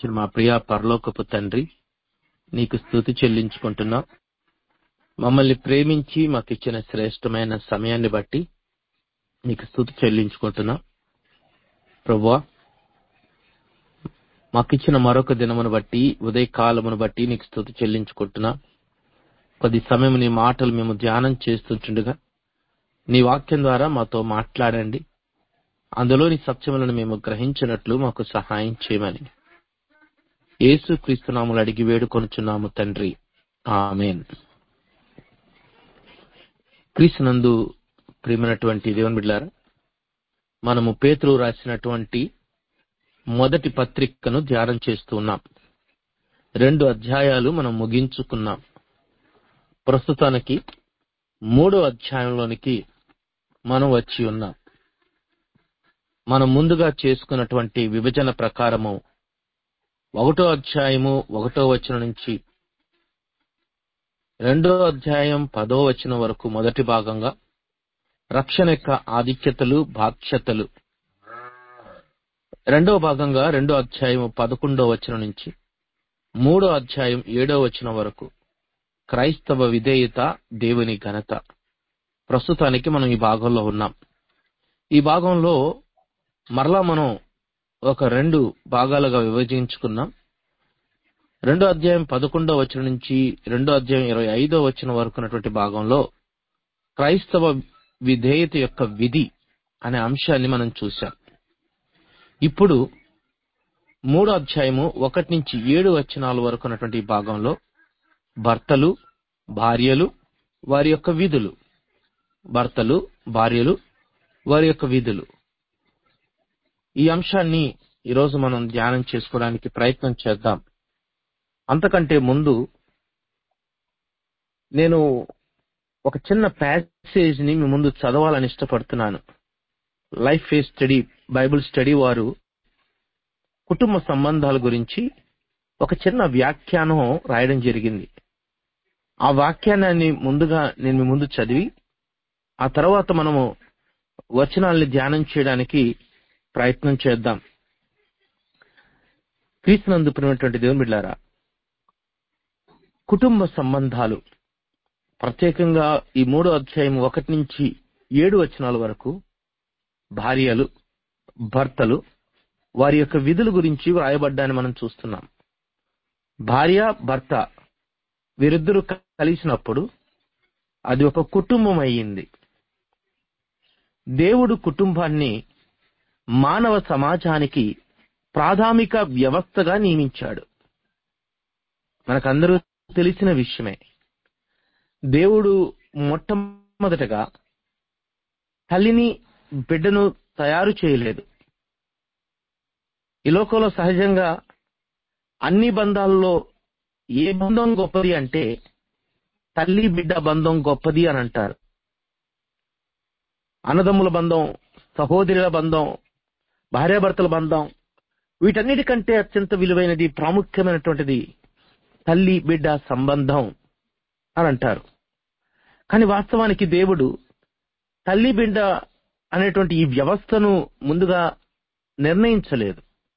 ఇచ్చిన మా ప్రియ పరలోకపు తండ్రి నీకు స్థుతి చెల్లించుకుంటున్నాం మమ్మల్ని ప్రేమించి మాకు ఇచ్చిన శ్రేష్టమైన సమయాన్ని బట్టి నీకు స్థుతి చెల్లించుకుంటున్నాం ప్రభువా మాకిచ్చిన మరొక దినమును బట్టి ఉదయకాలమును బట్టి నీకు స్థుతి చెల్లించుకుంటున్నా కొద్ది సమయం నీ మాటలు మేము ధ్యానం చేస్తుంటుండగా నీ వాక్యం ద్వారా మాతో మాట్లాడండి అందులోని సత్యములను మేము గ్రహించినట్లు మాకు సహాయం చేయమని యేసు క్రీస్తునాములు అడిగి వేడుకొనుచున్నాము తండ్రి ఆమెన్ క్రీస్తునందు ప్రియమైనటువంటి దేవుని బిడ్డారా మనము పేతురు రాసినటువంటి మొదటి పత్రికను ధ్యానం చేస్తూ ఉన్నాం రెండు అధ్యాయాలు మనం ముగించుకున్నాం ప్రస్తుతానికి మూడో అధ్యాయంలోనికి మనం వచ్చి ఉన్నాం మనం ముందుగా చేసుకున్నటువంటి విభజన ప్రకారము ఒకటో అధ్యాయము ఒకటో వచనం నుంచి రెండో అధ్యాయం పదో వచనం వరకు మొదటి భాగంగా రక్షణ యొక్క ఆధిక్యతలు బాధ్యతలు రెండవ భాగంగా రెండో అధ్యాయం పదకొండో వచనం నుంచి మూడో అధ్యాయం ఏడో వచనం వరకు క్రైస్తవ విధేయత దేవుని ఘనత ప్రస్తుతానికి మనం ఈ భాగంలో ఉన్నాం ఈ భాగంలో మరలా మనం ఒక రెండు భాగాలుగా విభజించుకున్నాం రెండో అధ్యాయం పదకొండో వచనం నుంచి రెండో అధ్యాయం ఇరవై ఐదో వచనం వరకు ఉన్నటువంటి భాగంలో క్రైస్తవ విధేయత యొక్క విధి అనే అంశాన్ని మనం చూశాం ఇప్పుడు మూడో అధ్యాయము ఒకటి నుంచి ఏడు వచనాల వరకు ఉన్నటువంటి భాగంలో భర్తలు భార్యలు వారి యొక్క విధులు భర్తలు భార్యలు వారి యొక్క విధులు ఈ అంశాన్ని ఈరోజు మనం ధ్యానం చేసుకోవడానికి ప్రయత్నం చేద్దాం అంతకంటే ముందు నేను ఒక చిన్న ప్యాసేజ్ ని మీ ముందు చదవాలని ఇష్టపడుతున్నాను life face study bible study వారు కుటుంబ సంబంధాల గురించి ఒక చిన్న వ్యాఖ్యానం రాయడం జరిగింది ఆ వాక్యానాన్ని ముందుగా నేను మీ ముందు చదివి ఆ తర్వాత మనము వచనాల్ని ధ్యానం చేయడానికి ప్రయత్నం చేద్దాం క్రీస్తునందుకున్నటువంటి దేవుని బిడ్డారా కుటుంబ సంబంధాలు ప్రత్యేకంగా ఈ మూడో అధ్యాయం ఒకటి నుంచి ఏడు వచనాల వరకు భార్యలు భర్తలు వారి యొక్క విధుల గురించి వ్రాయబడ్డాన్ని మనం చూస్తున్నాం భార్య భర్త వీరిద్దరూ కలిసినప్పుడు అది ఒక కుటుంబం అయ్యింది దేవుడు కుటుంబాన్ని మానవ సమాజానికి ప్రాథమిక వ్యవస్థగా నియమించాడు మనకందరూ తెలిసిన విషయమే దేవుడు మొట్టమొదటగా తల్లిని బిడ్డను తయారు చేయలేదు ఈ లోకంలో సహజంగా అన్ని బంధాల్లో ఏ బంధం గొప్పది అంటే తల్లి బిడ్డ బంధం గొప్పది అని అంటారు అన్నదమ్ముల బంధం సహోదరుల బంధం భార్యాభర్తల బంధం వీటన్నిటికంటే అత్యంత విలువైనది ప్రాముఖ్యమైనటువంటిది తల్లి బిడ్డ సంబంధం అని అంటారు కానీ వాస్తవానికి దేవుడు తల్లి బిడ్డ అనేటువంటి ఈ వ్యవస్థను ముందుగా నిర్ణయించలేదు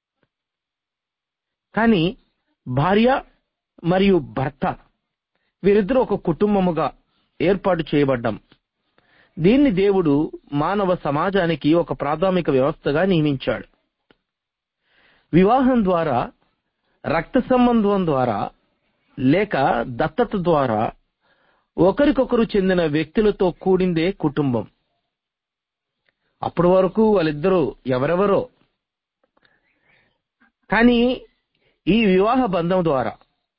కానీ భార్య మరియు భర్త వీరిద్దరూ ఒక కుటుంబముగా ఏర్పాటు చేయబడ్డం దీన్ని దేవుడు మానవ సమాజానికి ఒక ప్రాథమిక వ్యవస్థగా నియమించాడు వివాహం ద్వారా రక్త సంబంధం ద్వారా లేక దత్తత ద్వారా ఒకరికొకరు చెందిన వ్యక్తులతో కూడిందే కుటుంబం అప్పటి వరకు వాళ్ళిద్దరూ ఎవరెవరో కానీ ఈ వివాహ బంధం ద్వారా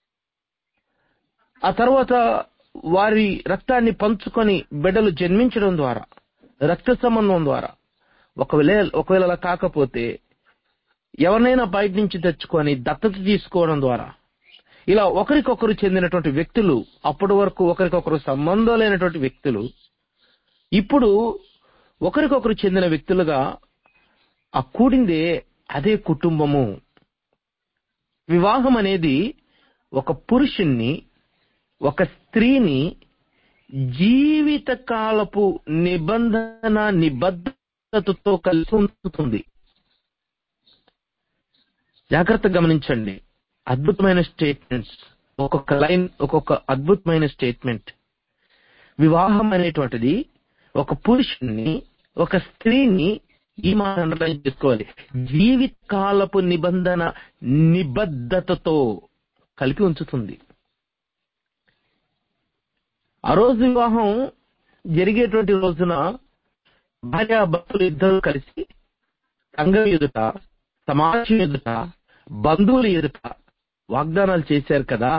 ఆ తర్వాత వారి రక్తాన్ని పంచుకొని బిడ్డలు జన్మించడం ద్వారా రక్త సంబంధం ద్వారా ఒకవేళ ఒకవేళ అలా కాకపోతే ఎవరినైనా బయట నుంచి తెచ్చుకొని దత్తత తీసుకోవడం ద్వారా ఇలా ఒకరికొకరు చెందినటువంటి వ్యక్తులు అప్పటి వరకు ఒకరికొకరు సంబంధం లేనటువంటి వ్యక్తులు ఇప్పుడు ఒకరికొకరు చెందిన వ్యక్తులుగా ఆ కూడిందే అదే కుటుంబము వివాహం అనేది ఒక పురుషుణ్ణి ఒక స్త్రీని జీవిత కాలపు నిబంధన నిబద్ధతతో కలిసి ఉంచుతుంది జాగ్రత్తగా గమనించండి అద్భుతమైన స్టేట్మెంట్స్ ఒక్కొక్క లైన్ ఒక్కొక్క అద్భుతమైన స్టేట్మెంట్ వివాహం అనేటువంటిది ఒక పురుషుణ్ణి ఒక స్త్రీని ఈ మాట అండర్లైన్ చేసుకోవాలి జీవితకాలపు నిబంధన నిబద్ధతతో కలిపి ఉంచుతుంది ఆ రోజు వివాహం జరిగేటువంటి రోజున భార్య భర్తలు ఇద్దరు కలిసి సంఘం ఎదుట సమాజం ఎదుట బంధువుల ఎదుట వాగ్దానాలు చేశారు కదా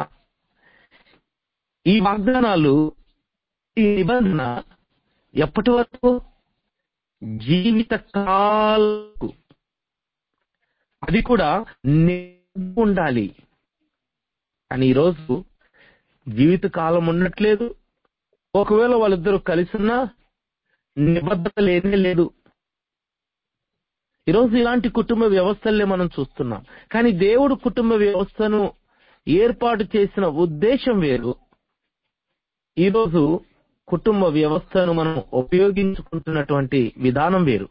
ఈ వాగ్దానాలు ఈ నిబంధన ఎప్పటి వరకు జీవిత కాలకు అది కూడా నిబద్ధత ఉండాలి కానీ ఈరోజు జీవిత కాలం ఉండట్లేదు ఒకవేళ వాళ్ళిద్దరూ కలిసిన్నా నిబద్ధత లేనే లేదు ఈరోజు ఇలాంటి కుటుంబ వ్యవస్థలే మనం చూస్తున్నాం కానీ దేవుడు కుటుంబ వ్యవస్థను ఏర్పాటు చేసిన ఉద్దేశం వేరు ఈరోజు కుటుంబ వ్యవస్థను మనం ఉపయోగించుకుంటున్నటువంటి విధానం వేరు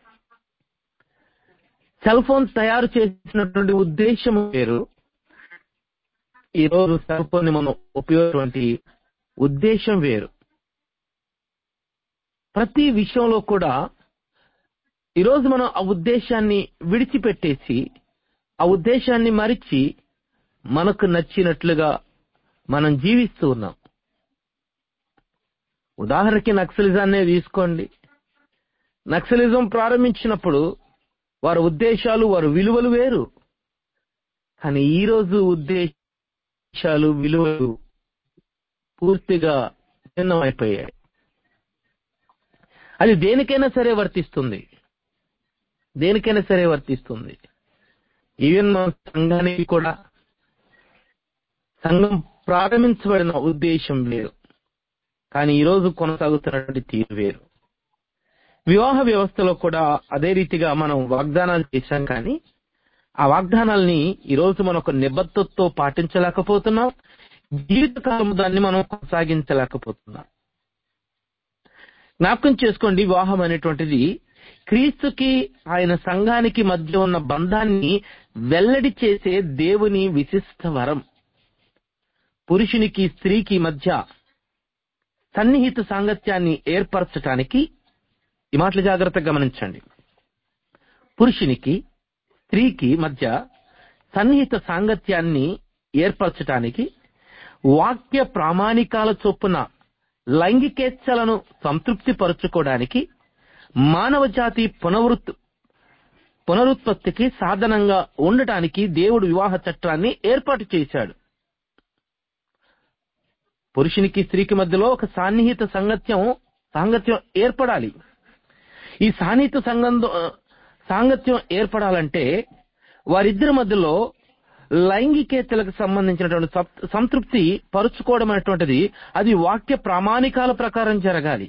సెల్ ఫోన్ తయారు చేసినటువంటి ఉద్దేశం వేరు ఈరోజు సెల్ ఫోన్ ని మనం ఉపయోగించేటువంటి ఉద్దేశం వేరు ప్రతి విషయంలో కూడా ఈరోజు మనం ఆ ఉద్దేశాన్ని విడిచిపెట్టేసి ఆ ఉద్దేశాన్ని మరిచి మనకు నచ్చినట్లుగా మనం జీవిస్తూ ఉన్నాం ఉదాహరణకి నక్సలిజాన్నే తీసుకోండి నక్సలిజం ప్రారంభించినప్పుడు వారి ఉద్దేశాలు వారి విలువలు వేరు కానీ ఈ రోజు ఉద్దేశాలు విలువలు పూర్తిగా భిన్నమైపోయాయి అది దేనికైనా సరే వర్తిస్తుంది దేనికైనా సరే వర్తిస్తుంది ఈవెన్ మన సంఘానికి కూడా సంఘం ప్రారంభించబడిన ఉద్దేశం వేరు కానీ ఈరోజు కొనసాగుతున్నటువంటి తీరు వేరు వివాహ వ్యవస్థలో కూడా అదే రీతిగా మనం వాగ్దానాలు చేశాం కానీ ఆ వాగ్దానాల్ని ఈరోజు మనం ఒక నిబద్ధతతో పాటించలేకపోతున్నాం జీవితకాలం దాన్ని మనం కొనసాగించలేకపోతున్నాం జ్ఞాపకం చేసుకోండి వివాహం అనేటువంటిది క్రీస్తుకి ఆయన సంఘానికి మధ్య ఉన్న బంధాన్ని వెల్లడి చేసే దేవుని విశిష్ట వరం పురుషునికి స్త్రీకి మధ్య సన్నిహిత సాంగత్యాన్ని ఏర్పరచటానికి ఈ మాటలు జాగ్రత్తగా గమనించండి పురుషునికి స్త్రీకి మధ్య సన్నిహిత సాంగత్యాన్ని ఏర్పరచటానికి వాక్య ప్రామాణికాల చొప్పున లైంగికేచ్ఛలను సంతృప్తి పరుచుకోవడానికి మానవ జాతి పునవృత్ పునరుత్పత్తికి సాధనంగా ఉండటానికి దేవుడు వివాహ చట్టాన్ని ఏర్పాటు చేశాడు పురుషునికి స్త్రీకి మధ్యలో ఒక సాన్నిహిత సంగత్యం సాంగత్యం ఏర్పడాలి ఈ సాన్నిహిత సంగంధం సాంగత్యం ఏర్పడాలంటే వారిద్దరి మధ్యలో లైంగికేతలకు సంబంధించినటువంటి సప్- సంతృప్తి పరుచుకోవడం అనేటువంటిది అది వాక్య ప్రామాణికాల ప్రకారం జరగాలి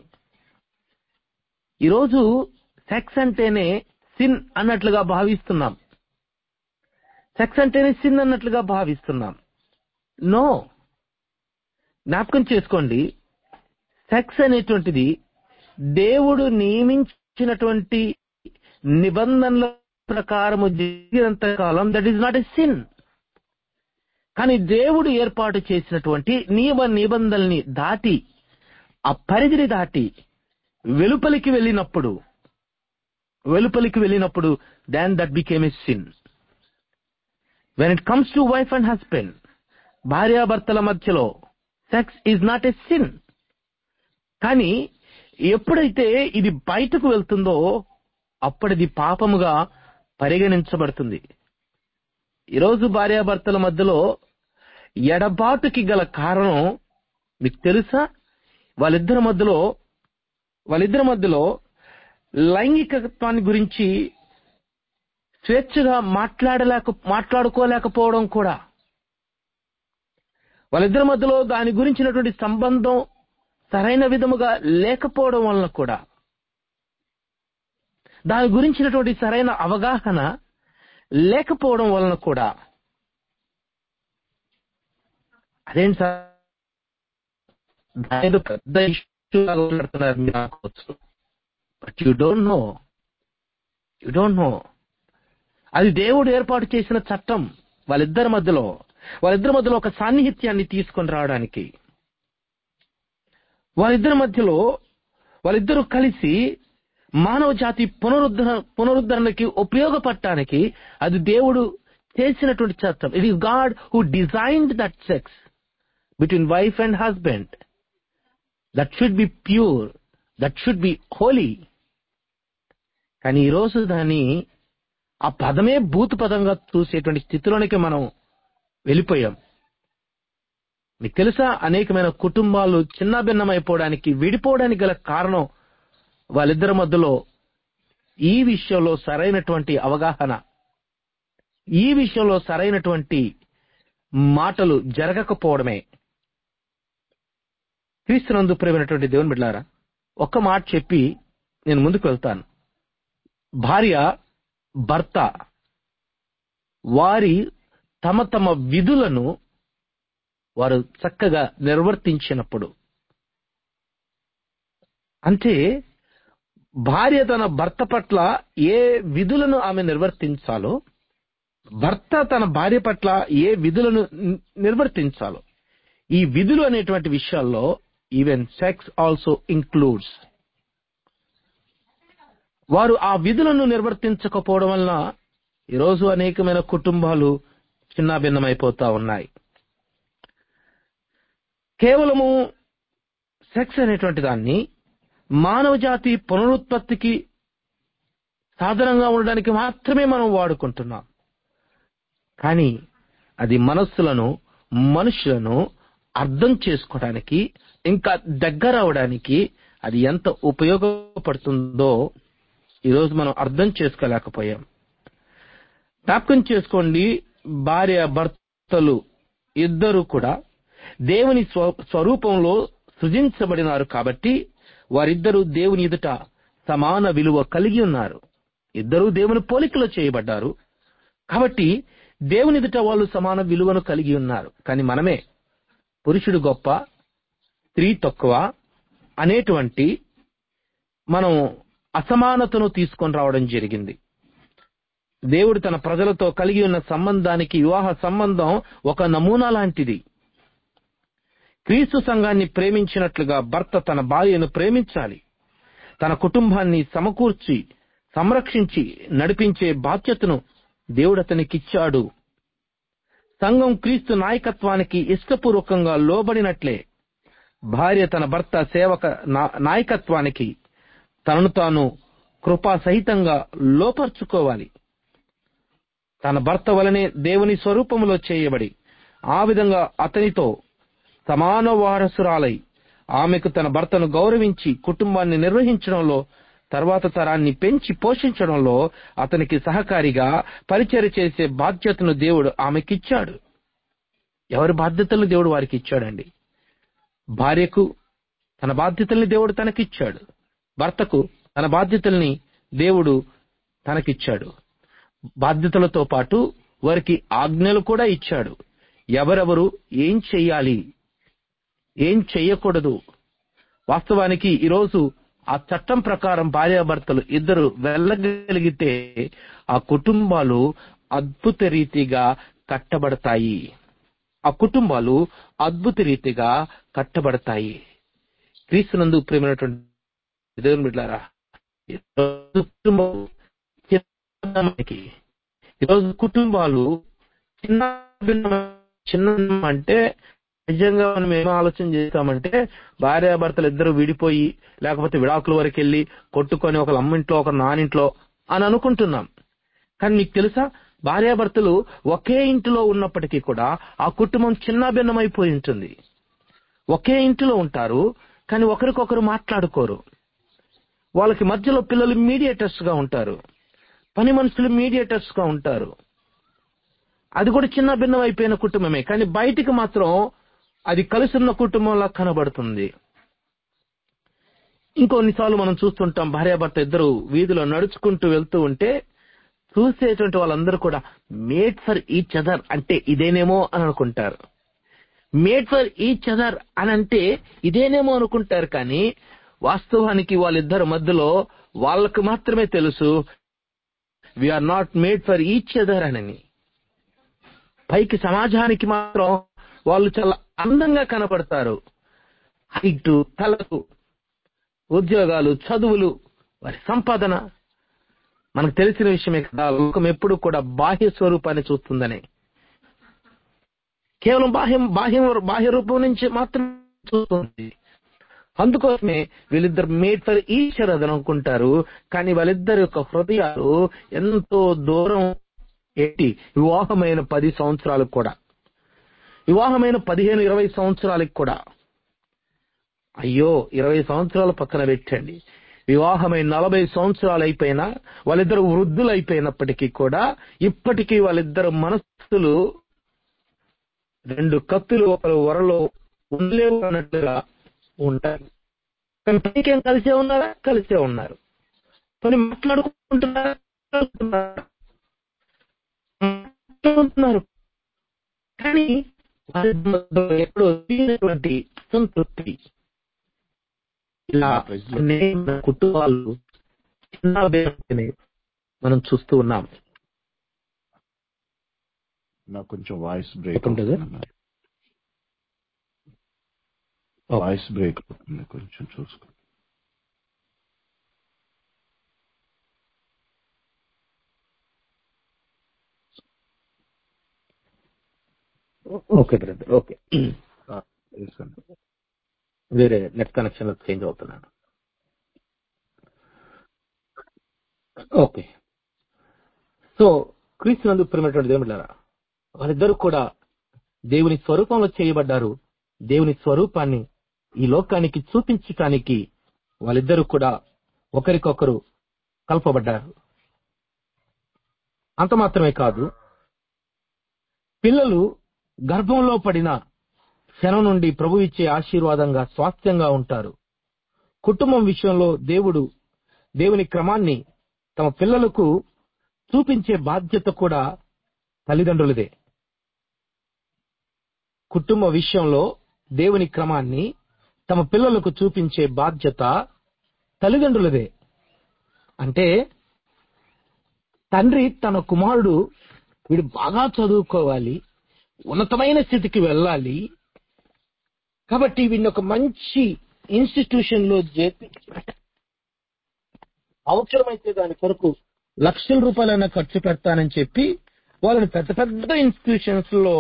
ఈరోజు సెక్స్ అంటేనే సిన్ అన్నట్లుగా భావిస్తున్నాం సెక్స్ అంటేనే సిన్ అన్నట్లుగా భావిస్తున్నాం నో జ్ఞాపకం చేసుకోండి సెక్స్ అనేటువంటిది దేవుడు నియమించినటువంటి నిబంధనల ప్రకారము జరిగినంత కాలం that is not a sin కానీ దేవుడు ఏర్పాటు చేసినటువంటి నియమ నిబంధనల్ని దాటి ఆ పరిధిని దాటి వెలుపలికి వెళ్ళినప్పుడు వెలుపలికి వెళ్ళినప్పుడు దాన్ that became a sin when it comes to wife and husband భార్యాభర్తల మధ్యలో sex is not a sin కానీ ఎప్పుడైతే ఇది బయటకు వెళ్తుందో అప్పుడది పాపముగా పరిగణించబడుతుంది ఈరోజు భార్యాభర్తల మధ్యలో ఎడబాటుకి గల కారణం మీకు తెలుసా వాళ్ళిద్దరి మధ్యలో వాళ్ళిద్దరి మధ్యలో లైంగికత్వాన్ని గురించి స్వేచ్ఛగా మాట్లాడలేక మాట్లాడుకోలేకపోవడం కూడా వాళ్ళిద్దరి మధ్యలో దాని గురించినటువంటి సంబంధం సరైన విధముగా లేకపోవడం వలన కూడా దాని గురించినటువంటి సరైన అవగాహన లేకపోవడం వలన కూడా అదేంటి సార్ దాని ఏదో పెద్ద ఇష్యూ లాగా మాట్లాడుతున్నారు మీరు అనుకోవచ్చు but you don't know you don't know అది దేవుడు ఏర్పాటు చేసిన చట్టం వాళ్ళిద్దరి మధ్యలో వాళ్ళిద్దరి మధ్యలో ఒక సాన్నిహిత్యాన్ని తీసుకొని రావడానికి వాళ్ళిద్దరి మధ్యలో వాళ్ళిద్దరూ కలిసి మానవ జాతి పునరుద్ధరణ పునరుద్ధరణకి ఉపయోగపడటానికి అది దేవుడు చేసినటువంటి చట్టం it is God who designed that sex between wife and husband that should be pure that should be holy కానీ ఈరోజు దాన్ని ఆ పదమే భూత పదంగా చూసేటువంటి స్థితిలోనికి మనం వెళ్ళిపోయాం మీకు తెలుసా అనేకమైన కుటుంబాలు చిన్న భిన్నమైపోవడానికి విడిపోవడానికి గల కారణం వాళ్ళిద్దరి మధ్యలో ఈ విషయంలో సరైనటువంటి అవగాహన ఈ విషయంలో సరైనటువంటి మాటలు జరగకపోవడమే క్రీస్తునందు ప్రేమైనటువంటి దేవుని బిడ్డారా ఒక్క మాట చెప్పి నేను ముందుకు వెళ్తాను భార్య భర్త వారి తమ తమ విధులను వారు చక్కగా నిర్వర్తించినప్పుడు అంటే భార్య తన భర్త పట్ల ఏ విధులను ఆమె నిర్వర్తించాలో భర్త తన భార్య పట్ల ఏ విధులను ని- నిర్వర్తించాలో ఈ విధులు అనేటువంటి విషయాల్లో ఈవెన్ సెక్స్ ఆల్సో ఇంక్లూడ్స్ వారు ఆ విధులను నిర్వర్తించకపోవడం వలన ఈరోజు అనేకమైన కుటుంబాలు చిన్నాభిన్నమైపోతా ఉన్నాయి కేవలము సెక్స్ అనేటువంటి దాన్ని మానవ జాతి పునరుత్పత్తికి సాధనంగా ఉండడానికి మాత్రమే మనం వాడుకుంటున్నాం కానీ అది మనస్సులను మనుషులను అర్థం చేసుకోవడానికి ఇంకా దగ్గర అవడానికి అది ఎంత ఉపయోగపడుతుందో ఈరోజు మనం అర్థం చేసుకోలేకపోయాం జ్ఞాపకం చేసుకోండి భార్య భర్తలు ఇద్దరు కూడా దేవుని స్వ- స్వరూపంలో సృజించబడినారు కాబట్టి వారిద్దరూ దేవుని ఎదుట సమాన విలువ కలిగి ఉన్నారు ఇద్దరూ దేవుని పోలికలో చేయబడ్డారు కాబట్టి దేవుని ఎదుట వాళ్ళు సమాన విలువను కలిగి ఉన్నారు కానీ మనమే పురుషుడు గొప్ప స్త్రీ తక్కువ అనేటువంటి మనం అసమానతను తీసుకొని రావడం జరిగింది దేవుడు తన ప్రజలతో కలిగి ఉన్న సంబంధానికి వివాహ సంబంధం ఒక నమూనా లాంటిది క్రీస్తు సంఘాన్ని ప్రేమించినట్లుగా భర్త తన భార్యను ప్రేమించాలి తన కుటుంబాన్ని సమకూర్చి సంరక్షించి నడిపించే బాధ్యతను దేవుడు అతనికిచ్చాడు సంఘం క్రీస్తు నాయకత్వానికి ఇష్టపూర్వకంగా లోబడినట్లే భార్య తన భర్త సేవక నా- నాయకత్వానికి తనను తాను కృపా సహితంగా లోపర్చుకోవాలి తన భర్త వలనే దేవుని స్వరూపములో చేయబడి ఆ విధంగా అతనితో సమాన వారసురాలై ఆమెకు తన భర్తను గౌరవించి కుటుంబాన్ని నిర్వహించడంలో తర్వాత తరాన్ని పెంచి పోషించడంలో అతనికి సహకారిగా పరిచయ చేసే బాధ్యతను దేవుడు ఆమెకిచ్చాడు ఎవరి బాధ్యతలను దేవుడు వారికి ఇచ్చాడండి భార్యకు తన బాధ్యతల్ని దేవుడు తనకిచ్చాడు భర్తకు తన బాధ్యతల్ని దేవుడు తనకిచ్చాడు బాధ్యతలతో పాటు వారికి ఆజ్ఞలు కూడా ఇచ్చాడు ఎవరెవరు ఏం చెయ్యాలి ఏం చెయ్యకూడదు వాస్తవానికి ఈరోజు ఆ చట్టం ప్రకారం భార్యాభర్తలు ఇద్దరు వెళ్ళగలిగితే ఆ కుటుంబాలు అద్భుత రీతిగా కట్టబడతాయి ఆ కుటుంబాలు అద్భుత రీతిగా కట్టబడతాయి క్రీస్తునందు ప్రేమైనటువంటి దేవుని బిడ్డారా ఈరోజు కుటుంబం చిన్నకి ఈరోజు కుటుంబాలు చిన్న భిన్నమ- చిన్న అంటే నిజంగా మనం ఏం ఆలోచన చేస్తామంటే భార్యాభర్తలు ఇద్దరు విడిపోయి లేకపోతే విడాకుల వరకు వెళ్ళి కొట్టుకొని ఒక అమ్మింట్లో ఒక నానింట్లో అని అనుకుంటున్నాం కానీ మీకు తెలుసా భార్యాభర్తలు ఒకే ఇంటిలో ఉన్నప్పటికీ కూడా ఆ కుటుంబం చిన్న భిన్నమైపోయి ఉంటుంది ఒకే ఇంటిలో ఉంటారు కానీ ఒకరికొకరు మాట్లాడుకోరు వాళ్ళకి మధ్యలో పిల్లలు మీడియేటర్స్ గా ఉంటారు పని మనుషులు మీడియేటర్స్ గా ఉంటారు అది కూడా చిన్న భిన్నం అయిపోయిన కుటుంబమే కానీ బయటికి మాత్రం అది కలిసున్న కుటుంబంలా కనబడుతుంది ఇంకొన్నిసార్లు మనం చూస్తుంటాం భార్యాభర్త ఇద్దరు వీధిలో నడుచుకుంటూ వెళ్తూ ఉంటే చూసేటువంటి వాళ్ళందరూ కూడా మేడ్ ఫర్ ఈచ్ అదర్ అంటే ఇదేనేమో అని అనుకుంటారు మేడ్ ఫర్ ఈచ్ అదర్ అని అంటే ఇదేనేమో అనుకుంటారు కానీ వాస్తవానికి వాళ్ళిద్దరి మధ్యలో వాళ్ళకు మాత్రమే తెలుసు we are not made for each other అని పైకి సమాజానికి మాత్రం వాళ్ళు చాలా అందంగా కనపడతారు హైట్ తలకు ఉద్యోగాలు చదువులు వారి సంపాదన మనకు తెలిసిన విషయమే కదా లోకం ఎప్పుడు కూడా బాహ్య స్వరూపాన్ని చూస్తుందని కేవలం బాహ్యం బాహ్యం బాహ్య రూపం నుంచి మాత్రం చూస్తుంది అందుకోసమే వీళ్ళిద్దరు మేడ్ ఫర్ ఈచ్ అదర్ అనుకుంటారు కానీ వాళ్ళిద్దరి యొక్క హృదయాలు ఎంతో దూరం ఎట్టి వివాహమైన పది సంవత్సరాలకు కూడా వివాహమైన పదిహేను ఇరవై సంవత్సరాలకు కూడా అయ్యో ఇరవై సంవత్సరాలు పక్కన పెట్టండి వివాహమైన నలభై సంవత్సరాలు అయిపోయినా వాళ్ళిద్దరు వృద్ధులు అయిపోయినప్పటికీ కూడా ఇప్పటికీ వాళ్ళిద్దరు మనస్సులు రెండు కత్తులు ఒకరు వరలో ఉండలేవు అన్నట్లుగా ఉంటారు కానీ పైకేం కలిసే ఉన్నారా కలిసే ఉన్నారు కానీ మాట్లాడుకుంటున్నారా మాట్లాడుకుంటున్నారా? మాట్లాడుకుంటున్నారు కానీ వారి మధ్య ఎక్కడో తెలియనటువంటి సంతృప్తి ఇలా అనేక కుటుంబాలు చిన్న భేదాన్ని మనం చూస్తూ ఉన్నాం నాకు కొంచెం వాయిస్ బ్రేక్ చెప్పండి కదా? వాయిస్ బ్రేక్ అవుతుంది కొంచెం చూసుకో ఓకే బ్రదర్ ఓకే వేసుకోండి. వేరే నెట్ కనెక్షన్ లో చేంజ్ అవుతున్నాను ఓకే సో క్రీస్తునందు ప్రేమటువంటి దేవుడారా వాళ్ళిద్దరూ కూడా దేవుని స్వరూపంలో చేయబడ్డారు దేవుని స్వరూపాన్ని ఈ లోకానికి చూపించటానికి వాళ్ళిద్దరూ కూడా ఒకరికొకరు కలపబడ్డారు అంత మాత్రమే కాదు పిల్లలు గర్భంలో పడిన క్షణం నుండి ప్రభు ఇచ్చే ఆశీర్వాదంగా స్వాస్థ్యంగా ఉంటారు కుటుంబం విషయంలో దేవుడు దేవుని క్రమాన్ని తమ పిల్లలకు చూపించే బాధ్యత కూడా తల్లిదండ్రులదే కుటుంబ విషయంలో దేవుని క్రమాన్ని తమ పిల్లలకు చూపించే బాధ్యత తల్లిదండ్రులదే అంటే తండ్రి తన కుమారుడు వీడు బాగా చదువుకోవాలి ఉన్నతమైన స్థితికి వెళ్ళాలి కాబట్టి వీడిని ఒక మంచి ఇన్స్టిట్యూషన్ లో చేర్పి అవసరమైతే దాని కొరకు లక్షల రూపాయలైనా ఖర్చు పెడతానని చెప్పి వాళ్ళని పెద్ద పెద్ద ఇన్స్టిట్యూషన్స్ లో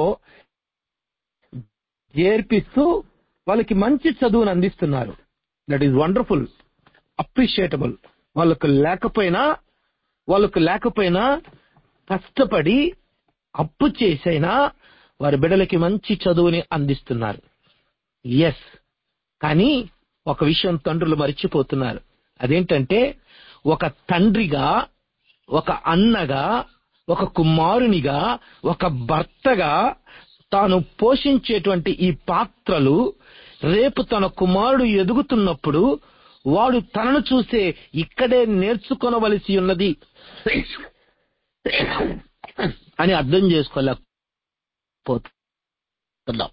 చేర్పిస్తూ వాళ్ళకి మంచి చదువును అందిస్తున్నారు దట్ ఈస్ వండర్ఫుల్ అప్రిషియేటబుల్ వాళ్ళకు లేకపోయినా వాళ్ళకు లేకపోయినా కష్టపడి అప్పు చేసైనా వారి బిడ్డలకి మంచి చదువుని అందిస్తున్నారు ఎస్ కానీ ఒక విషయం తండ్రులు మర్చిపోతున్నారు అదేంటంటే ఒక తండ్రిగా ఒక అన్నగా ఒక కుమారునిగా ఒక భర్తగా తాను పోషించేటువంటి ఈ పాత్రలు రేపు తన కుమారుడు ఎదుగుతున్నప్పుడు వాడు తనను చూసే ఇక్కడే నేర్చుకొనవలసి ఉన్నది అని అర్థం చేసుకోలేకపోతున్నాం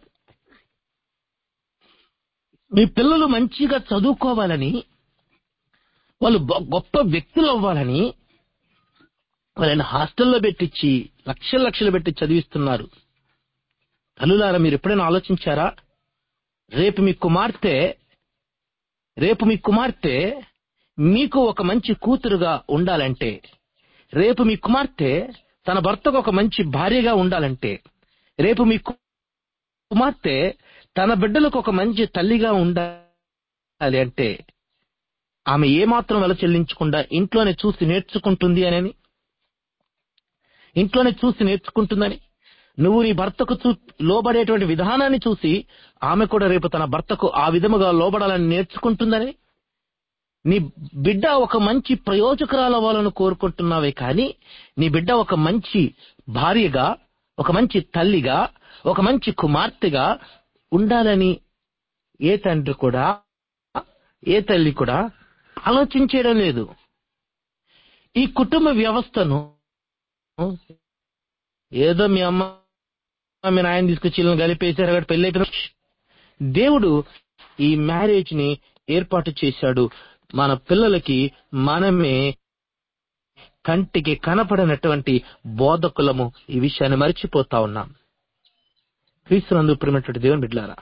మీ పిల్లలు మంచిగా చదువుకోవాలని వాళ్ళు గొ- గొప్ప వ్యక్తులు అవ్వాలని వాళ్ళని హాస్టల్లో పెట్టించి లక్షల లక్షలు పెట్టి చదివిస్తున్నారు తల్లులారా మీరు ఎప్పుడైనా ఆలోచించారా రేపు మీ కుమార్తె రేపు మీ కుమార్తె మీకు ఒక మంచి కూతురుగా ఉండాలంటే రేపు మీ కుమార్తె తన భర్తకు ఒక మంచి భార్యగా ఉండాలంటే రేపు మీ కు- కుమార్తె తన బిడ్డలకు ఒక మంచి తల్లిగా ఉండాలి అంటే ఆమె ఏమాత్రం వెల చెల్లించకుండా ఇంట్లోనే చూసి నేర్చుకుంటుంది అని ఇంట్లోనే చూసి నేర్చుకుంటుందని నువ్వు నీ భర్తకు చూ లోబడేటువంటి విధానాన్ని చూసి ఆమె కూడా రేపు తన భర్తకు ఆ విధముగా లోబడాలని నేర్చుకుంటుందని నీ బిడ్డ ఒక మంచి ప్రయోజకురాలు అవ్వాలని కోరుకుంటున్నావే కానీ నీ బిడ్డ ఒక మంచి భార్యగా ఒక మంచి తల్లిగా ఒక మంచి కుమార్తెగా ఉండాలని ఏ తండ్రి కూడా ఏ తల్లి కూడా ఆలోచించడం లేదు ఈ కుటుంబ వ్యవస్థను ఏదో మీ అమ్మ మీ నాయన తీసుకొచ్చి వీళ్ళని కలిపేశారు అక్కడ పెళ్లి అయిపోయింది దేవుడు ఈ మ్యారేజ్ ని ఏర్పాటు చేశాడు మన పిల్లలకి మనమే కంటికి కనపడినటువంటి బోధకులము ఈ విషయాన్ని మర్చిపోతా ఉన్నాం క్రీస్తునందు ప్రేమటువంటి దేవుని బిడ్డారా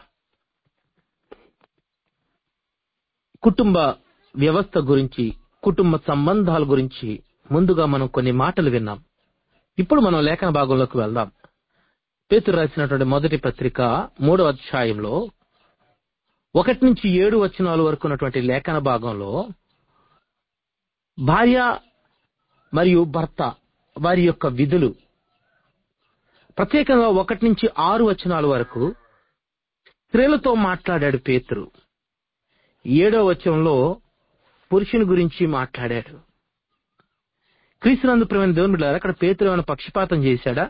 కుటుంబ వ్యవస్థ గురించి కుటుంబ సంబంధాల గురించి ముందుగా మనం కొన్ని మాటలు విన్నాం ఇప్పుడు మనం లేఖన భాగంలోకి వెళ్దాం పేతురు రాసినటువంటి మొదటి పత్రిక మూడో అధ్యాయంలో ఒకటి నుంచి ఏడు వచనాల వరకు ఉన్నటువంటి లేఖన భాగంలో భార్య మరియు భర్త వారి యొక్క విధులు ప్రత్యేకంగా ఒకటి నుంచి ఆరు వచనాల వరకు స్త్రీలతో మాట్లాడాడు పేతురు ఏడో వచనంలో పురుషుని గురించి మాట్లాడాడు క్రీస్తునందు ప్రేమ దేవుని బిడ్డారా అక్కడ పేతురు ఏమైనా పక్షపాతం చేశాడా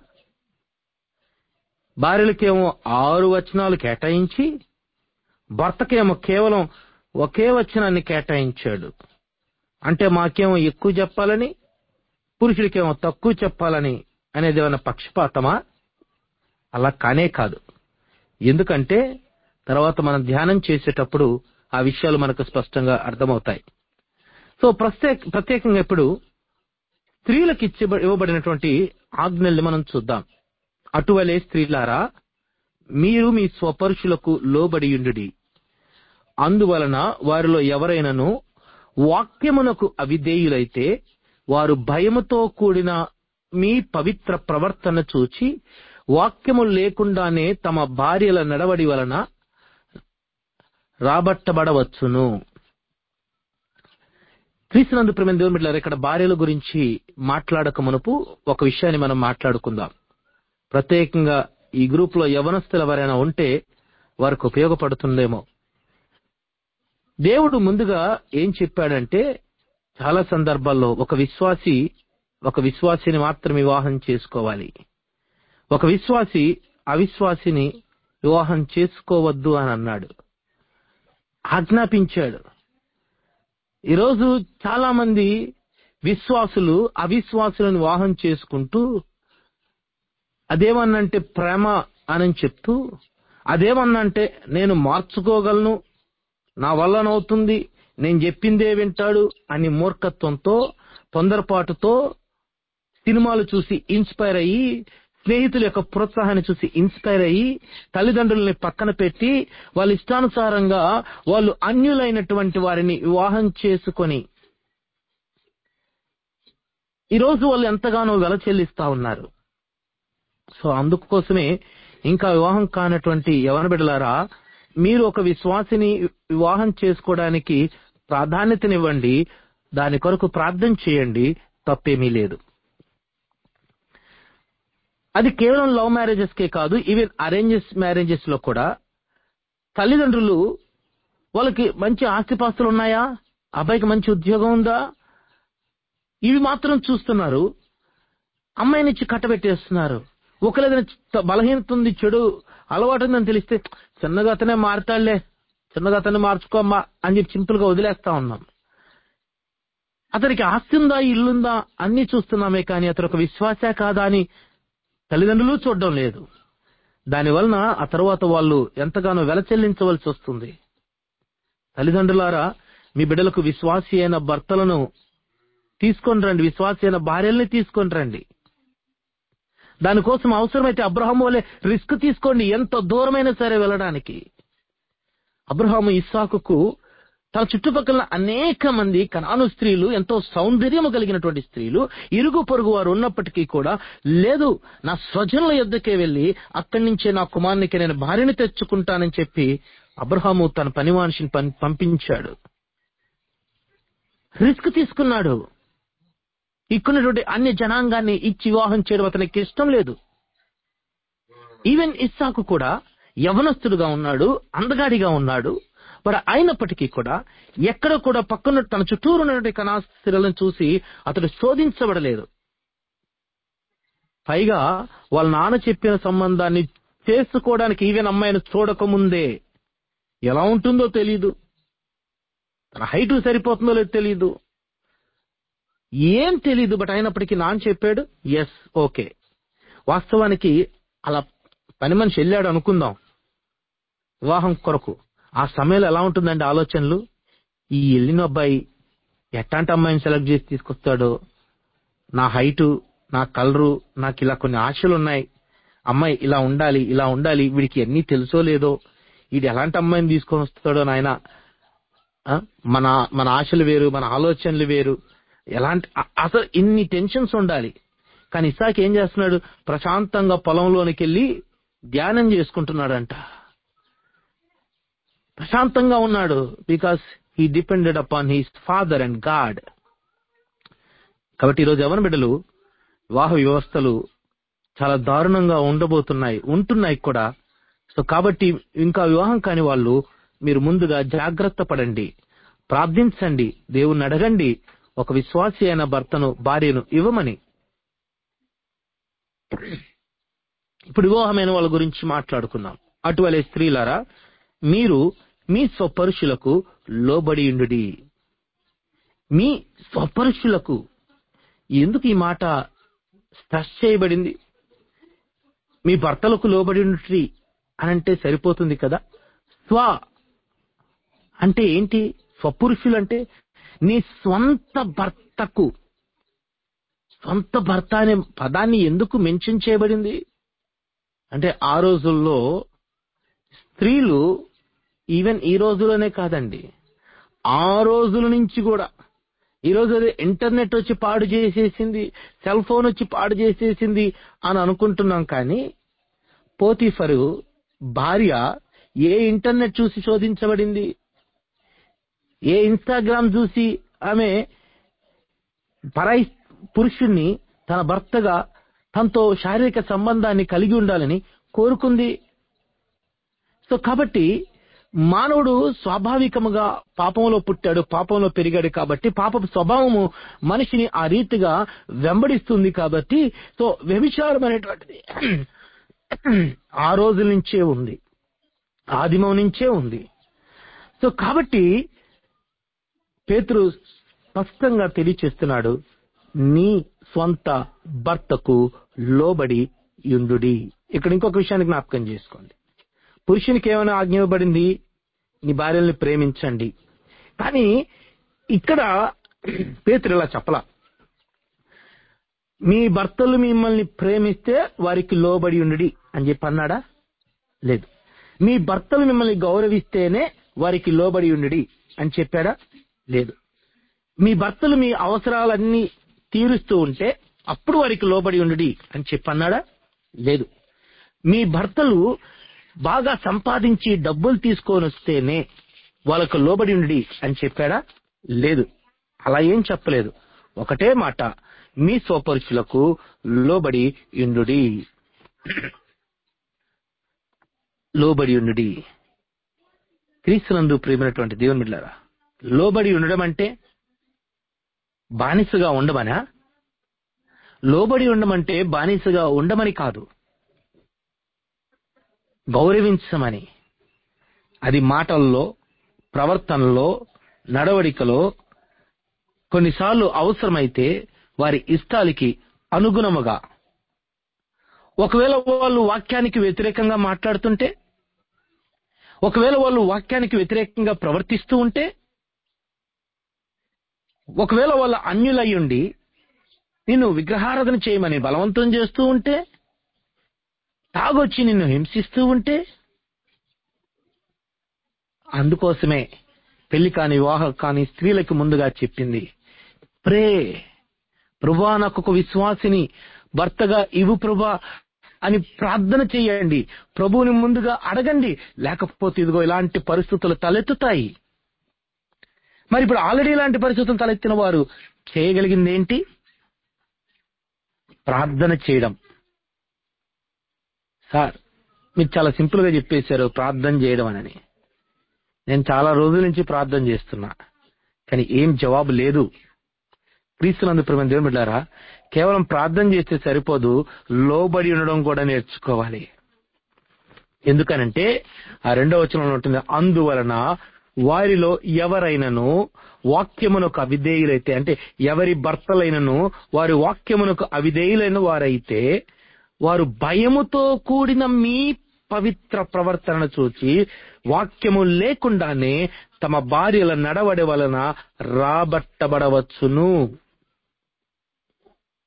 భార్యలకేమో ఆరు వచనాలు కేటాయించి భర్తకేమో కేవలం ఒకే వచనాన్ని కేటాయించాడు అంటే మాకేమో ఎక్కువ చెప్పాలని పురుషుడికేమో తక్కువ చెప్పాలని అనేది ఏమైనా పక్షపాతమా అలా కానే కాదు ఎందుకంటే తర్వాత మనం ధ్యానం చేసేటప్పుడు ఆ విషయాలు మనకు స్పష్టంగా అర్థమవుతాయి సో ప్రత్యేక ప్రత్యేకంగా ఇప్పుడు స్త్రీలకు ఇచ్చి ఇవ్వబడినటువంటి ఆజ్ఞల్ని మనం చూద్దాం అటువలే స్త్రీలారా మీరు మీ స్వపరుషులకు లోబడియుండుడి అందువలన వారిలో ఎవరైనను వాక్యమునకు అవిధేయులైతే వారు భయముతో కూడిన మీ పవిత్ర ప్రవర్తన చూచి వాక్యము లేకుండానే తమ భార్యల నడవడి వలన రాబట్టబడవచ్చును క్రీస్తునందు ప్రేమ దేవుని బిడ్డలారా ఇక్కడ భార్యల గురించి మాట్లాడక మునుపు ఒక విషయాన్ని మనం మాట్లాడుకుందాం ప్రత్యేకంగా ఈ గ్రూప్ లో యవనస్తులు ఎవరైనా ఉంటే వారికి ఉపయోగపడుతుందేమో దేవుడు ముందుగా ఏం చెప్పాడంటే చాలా సందర్భాల్లో ఒక విశ్వాసి ఒక విశ్వాసిని మాత్రం వివాహం చేసుకోవాలి ఒక విశ్వాసి అవిశ్వాసిని వివాహం చేసుకోవద్దు అని అన్నాడు ఆజ్ఞాపించాడు ఈరోజు చాలా మంది విశ్వాసులు అవిశ్వాసులను వివాహం చేసుకుంటూ అదేమన్నంటే ప్రేమ అని చెప్తూ అదేమన్నంటే నేను మార్చుకోగలను నా వల్లనవుతుంది నేను చెప్పిందే వింటాడు అని మూర్ఖత్వంతో తొందరపాటుతో సినిమాలు చూసి ఇన్స్పైర్ అయ్యి స్నేహితుల యొక్క ప్రోత్సాహాన్ని చూసి ఇన్స్పైర్ అయ్యి తల్లిదండ్రుల్ని పక్కన పెట్టి వాళ్ళ ఇష్టానుసారంగా వాళ్ళు అన్యులైనటువంటి వారిని వివాహం చేసుకొని ఈరోజు వాళ్ళు ఎంతగానో వెల చెల్లిస్తా ఉన్నారు సో అందుకోసమే ఇంకా వివాహం కానటువంటి యవన బిడ్డలారా మీరు ఒక విశ్వాసిని వివాహం చేసుకోవడానికి ప్రాధాన్యతనివ్వండి దాని కొరకు ప్రార్థన చేయండి తప్పేమీ లేదు అది కేవలం లవ్ మ్యారేజెస్ కే కాదు ఈవెన్ అరేంజెస్ మ్యారేజెస్ లో కూడా తల్లిదండ్రులు వాళ్ళకి మంచి ఆస్తిపాస్తులు ఉన్నాయా అబ్బాయికి మంచి ఉద్యోగం ఉందా ఇవి మాత్రం చూస్తున్నారు అమ్మాయినిచ్చి కట్టబెట్టేస్తున్నారు ఒకలేదైనా బలహీనత ఉంది చెడు అలవాటు ఉందని తెలిస్తే చిన్నగా అతనే మారుతాడులే చిన్నగా అతన్ని మార్చుకోమ్మా అని చెప్పి సింపుల్ గా వదిలేస్తా ఉన్నాం అతనికి ఆస్తి ఉందా ఇల్లుందా అన్ని చూస్తున్నామే కానీ అతను ఒక విశ్వాస కాదా అని తల్లిదండ్రులు చూడడం లేదు దాని వలన ఆ తర్వాత వాళ్ళు ఎంతగానో వెల చెల్లించవలసి వస్తుంది తల్లిదండ్రులారా మీ బిడ్డలకు విశ్వాసి అయిన భర్తలను తీసుకొని రండి విశ్వాసి అయిన భార్యల్ని తీసుకొని రండి దానికోసం అవసరమైతే అబ్రహాం వలె రిస్క్ తీసుకోండి ఎంత దూరమైనా సరే వెళ్ళడానికి అబ్రహాము ఇస్సాకుకు తన చుట్టుపక్కల అనేక మంది కనాను స్త్రీలు ఎంతో సౌందర్యము కలిగినటువంటి స్త్రీలు ఇరుగు పొరుగు వారు ఉన్నప్పటికీ కూడా లేదు నా స్వజనుల యొద్దకే వెళ్లి అక్కడి నుంచే నా కుమారునికి నేను భార్యని తెచ్చుకుంటానని చెప్పి అబ్రహాము తన పని మనిషిని పంపించాడు రిస్క్ తీసుకున్నాడు ఇక్కున్నటువంటి అన్ని జనాంగాన్ని ఇచ్చి వివాహం చేయడం అతనికి ఇష్టం లేదు ఈవెన్ ఇస్సాకు కూడా యవనస్తుడుగా ఉన్నాడు అందగాడిగా ఉన్నాడు మరి అయినప్పటికీ కూడా ఎక్కడ కూడా పక్కన తన చుట్టూరు ఉన్నటువంటి కణాస్త్రీలను చూసి అతడు శోధించబడలేదు పైగా వాళ్ళ నాన్న చెప్పిన సంబంధాన్ని చేసుకోవడానికి ఈవెన్ అమ్మాయిని చూడకముందే ఎలా ఉంటుందో తెలీదు తన హైట్ సరిపోతుందో లేదో తెలీదు ఏం తెలీదు బట్ అయినప్పటికీ నాన్న చెప్పాడు ఎస్ ఓకే వాస్తవానికి అలా పని మనిషి వెళ్ళాడు అనుకుందాం వివాహం కొరకు ఆ సమయంలో ఎలా ఉంటుందండి ఆలోచనలు ఈ వెళ్ళిన అబ్బాయి ఎట్లాంటి అమ్మాయిని సెలెక్ట్ చేసి తీసుకొస్తాడో నా హైటు నా కలరు నాకు ఇలా కొన్ని ఆశలు ఉన్నాయి అమ్మాయి ఇలా ఉండాలి ఇలా ఉండాలి వీడికి ఎన్ని తెలుసో లేదో వీడు ఎలాంటి అమ్మాయిని తీసుకొని వస్తాడో నాయన మన మన ఆశలు వేరు మన ఆలోచనలు వేరు ఎలాంటి అ- అసలు ఇన్ని టెన్షన్స్ ఉండాలి కానీ ఇసాక్ ఏం చేస్తున్నాడు ప్రశాంతంగా పొలంలోనికి వెళ్ళి ధ్యానం చేసుకుంటున్నాడంట ప్రశాంతంగా ఉన్నాడు because he depended upon his father and God కాబట్టి ఈరోజు ఎవరి బిడ్డలు వివాహ వ్యవస్థలు చాలా దారుణంగా ఉండబోతున్నాయి ఉంటున్నాయి కూడా సో కాబట్టి ఇంకా వివాహం కాని వాళ్ళు మీరు ముందుగా జాగ్రత్త పడండి ప్రార్థించండి దేవుణ్ణి అడగండి ఒక విశ్వాసి అయిన భర్తను భార్యను ఇవ్వమని ఇప్పుడు వివాహమైన వాళ్ళ గురించి మాట్లాడుకుందాం అటువలే స్త్రీలారా మీరు మీ స్వపరుషులకు లోబడియుండుడి మీ స్వపరుషులకు ఎందుకు ఈ మాట స్ట్రెస్ చేయబడింది మీ భర్తలకు లోబడి ఉండి అని అంటే సరిపోతుంది కదా స్వ అంటే ఏంటి స్వపురుషులు అంటే నీ స్వంత భర్తకు స్వంత భర్త అనే పదాన్ని ఎందుకు మెన్షన్ చేయబడింది అంటే ఆ రోజుల్లో స్త్రీలు ఈవెన్ ఈ రోజులోనే కాదండి ఆ రోజుల నుంచి కూడా ఈ రోజు అదే ఇంటర్నెట్ వచ్చి పాడు చేసేసింది సెల్ ఫోన్ వచ్చి పాడు చేసేసింది అని అనుకుంటున్నాం కానీ పోతీఫరు భార్య ఏ ఇంటర్నెట్ చూసి శోధించబడింది ఏ ఇన్స్టాగ్రామ్ చూసి ఆమె పరాయి పురుషుణ్ణి తన భర్తగా తనతో శారీరక సంబంధాన్ని కలిగి ఉండాలని కోరుకుంది సో కాబట్టి మానవుడు స్వాభావికముగా పాపంలో పుట్టాడు పాపంలో పెరిగాడు కాబట్టి పాపపు స్వభావము మనిషిని ఆ రీతిగా వెంబడిస్తుంది కాబట్టి సో వ్యభిచారం అనేటువంటిది ఆ రోజుల నుంచే ఉంది ఆదిమం నుంచే ఉంది సో కాబట్టి పేతురు స్పష్టంగా తెలియచేస్తున్నాడు నీ స్వంత భర్తకు లోబడి యుండుడి ఇక్కడ ఇంకొక విషయాన్ని జ్ఞాపకం చేసుకోండి పురుషునికి ఏమైనా ఆజ్ఞ ఇవ్వబడింది నీ భార్యల్ని ప్రేమించండి కానీ ఇక్కడ పేతురు ఇలా చెప్పలా మీ భర్తలు మిమ్మల్ని ప్రేమిస్తే వారికి లోబడి ఉండి అని చెప్పి అన్నాడా లేదు మీ భర్తలు మిమ్మల్ని గౌరవిస్తేనే వారికి లోబడి ఉండి అని చెప్పాడా లేదు మీ భర్తలు మీ అవసరాలన్నీ తీరుస్తూ ఉంటే అప్పుడు వారికి లోబడి ఉండి అని చెప్పి అన్నాడా లేదు మీ భర్తలు బాగా సంపాదించి డబ్బులు తీసుకొని వస్తేనే వాళ్ళకు లోబడి ఉండి అని చెప్పాడా లేదు అలా ఏం చెప్పలేదు ఒకటే మాట మీ స్వపరుషులకు లోబడి ఉండుడి లోబడి ఉండుడి క్రీస్తునందు ప్రేమైనటువంటి దేవుని బిడ్డారా లోబడి ఉండడం అంటే బానిసగా ఉండమనా లోబడి ఉండమంటే బానిసగా ఉండమని కాదు గౌరవించమని అది మాటల్లో ప్రవర్తనలో నడవడికలో కొన్నిసార్లు అవసరమైతే వారి ఇష్టాలకి అనుగుణముగా ఒకవేళ వాళ్ళు వాక్యానికి వ్యతిరేకంగా మాట్లాడుతుంటే ఒకవేళ వాళ్ళు వాక్యానికి వ్యతిరేకంగా ప్రవర్తిస్తూ ఉంటే ఒకవేళ వాళ్ళ అన్యులయ్యుండి నిన్ను విగ్రహారాధన చేయమని బలవంతం చేస్తూ ఉంటే తాగొచ్చి నిన్ను హింసిస్తూ ఉంటే అందుకోసమే పెళ్లి కాని వివాహం కాని స్త్రీలకు ముందుగా చెప్పింది ప్రే ప్రభా నాకు ఒక విశ్వాసిని భర్తగా ఇవు ప్రభా అని ప్రార్థన చేయండి ప్రభువుని ముందుగా అడగండి లేకపోతే ఇదిగో ఇలాంటి పరిస్థితులు తలెత్తుతాయి మరి ఇప్పుడు ఆల్రెడీ ఇలాంటి పరిస్థితులు తలెత్తిన వారు చేయగలిగింది ఏంటి ప్రార్థన చేయడం సార్ మీరు చాలా సింపుల్ గా చెప్పేశారు ప్రార్థన చేయడం అని నేను చాలా రోజుల నుంచి ప్రార్థన చేస్తున్నా కానీ ఏం జవాబు లేదు క్రీస్తునందు ప్రేమ దేవుని బిడ్డారా కేవలం ప్రార్థన చేస్తే సరిపోదు లోబడి ఉండడం కూడా నేర్చుకోవాలి ఎందుకనంటే ఆ రెండో వచనంలో ఉంటుంది అందువలన వారిలో ఎవరైనను వాక్యమునకు అవిధేయులైతే అంటే ఎవరి భర్తలైనను వారి వాక్యమునకు అవిధేయులైన వారైతే వారు భయముతో కూడిన మీ పవిత్ర ప్రవర్తనను చూచి వాక్యము లేకుండానే తమ భార్యల నడవడి వలన రాబట్టబడవచ్చును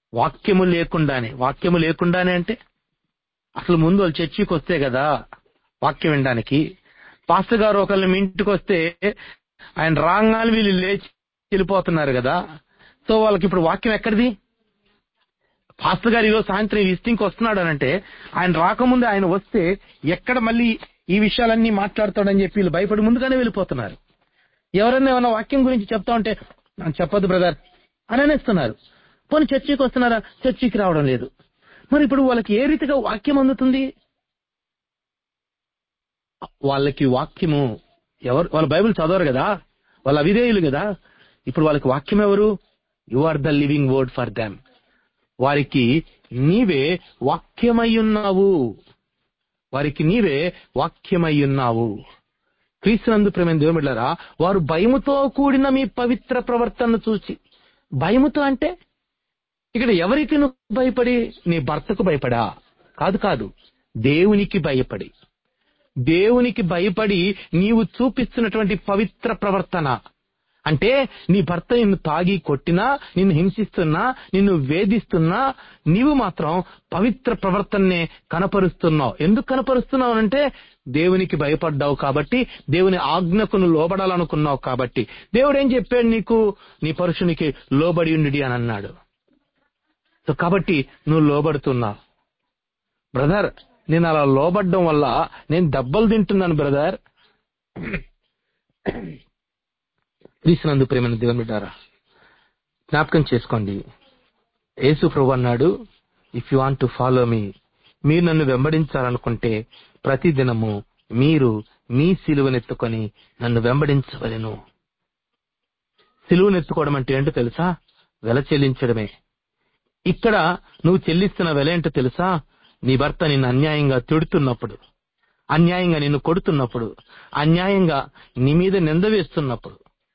వాక్యము లేకుండానే వాక్యము లేకుండానే అంటే అసలు ముందు వాళ్ళు చర్చికి వస్తే కదా వాక్యం వినడానికి పాస్టర్ గారు ఒకళ్ళు మీ ఇంటికి వస్తే ఆయన రాగానే వీళ్ళు లేచి వెళ్ళిపోతున్నారు కదా సో వాళ్ళకి ఇప్పుడు వాక్యం ఎక్కడిది పాస్టర్ గారు ఈరోజు సాయంత్రం విజిటింగ్కి వస్తున్నాడు అని అంటే ఆయన రాకముందే ఆయన వస్తే ఎక్కడ మళ్ళీ ఈ విషయాలన్నీ మాట్లాడతాడని చెప్పి వీళ్ళు భయపడి ముందుగానే వెళ్ళిపోతున్నారు ఎవరైనా ఏమైనా వాక్యం గురించి చెప్తా ఉంటే "నాకు చెప్పొద్దు బ్రదర్ అని అనేస్తున్నారు పోనీ చర్చికి వస్తున్నారా చర్చికి రావడం లేదు మరి ఇప్పుడు వాళ్ళకి ఏ రీతిగా వాక్యం అందుతుంది వాళ్ళకి వాక్యము ఎవరు వాళ్ళ బైబిల్ చదవరు కదా వాళ్ళ అవిధేయులు కదా ఇప్పుడు వాళ్ళకి వాక్యం ఎవరు you are the living word for them వారికి నీవే వాక్యమై ఉన్నావు వారికి నీవే వాక్యమై ఉన్నావు క్రీస్తునందు ప్రేమ దేవుమిళ్ళరా వారు భయముతో కూడిన మీ పవిత్ర ప్రవర్తనను చూసి భయముతో అంటే ఇక్కడ ఎవరికి నువ్వు భయపడి నీ భర్తకు భయపడా కాదు కాదు దేవునికి భయపడి దేవునికి భయపడి నీవు చూపిస్తున్నటువంటి పవిత్ర ప్రవర్తన అంటే నీ భర్త నిన్ను తాగి కొట్టినా నిన్ను హింసిస్తున్నా నిన్ను వేధిస్తున్నా నీవు మాత్రం పవిత్ర ప్రవర్తననే కనపరుస్తున్నావు ఎందుకు కనపరుస్తున్నావు అంటే దేవునికి భయపడ్డావు కాబట్టి దేవుని ఆజ్ఞకు నువ్వు లోబడాలనుకున్నావు కాబట్టి దేవుడు ఏం చెప్పాడు నీకు నీ పరుషునికి లోబడి ఉండి అని అన్నాడు సో కాబట్టి నువ్వు లోబడుతున్నావు బ్రదర్ నేను అలా లోబడ్డం వల్ల నేను దెబ్బలు తింటున్నాను బ్రదర్ క్రీస్తునందు ప్రేమైన దేవుని బిడ్డారా జ్ఞాపకం చేసుకోండి యేసు ప్రభు అన్నాడు if you want to follow me మీరు నన్ను వెంబడించాలనుకుంటే ప్రతి దినము మీరు మీ సిలువనెత్తుకొని నన్ను వెంబడించవలెను సిలువనెత్తుకోవడం అంటే ఏంటో తెలుసా వెల చెల్లించడమే ఇక్కడ నువ్వు చెల్లిస్తున్న వెల ఏంటో తెలుసా నీ భర్త నిన్ను అన్యాయంగా తిడుతున్నప్పుడు అన్యాయంగా నిన్ను కొడుతున్నప్పుడు అన్యాయంగా నీ మీద నింద వేస్తున్నప్పుడు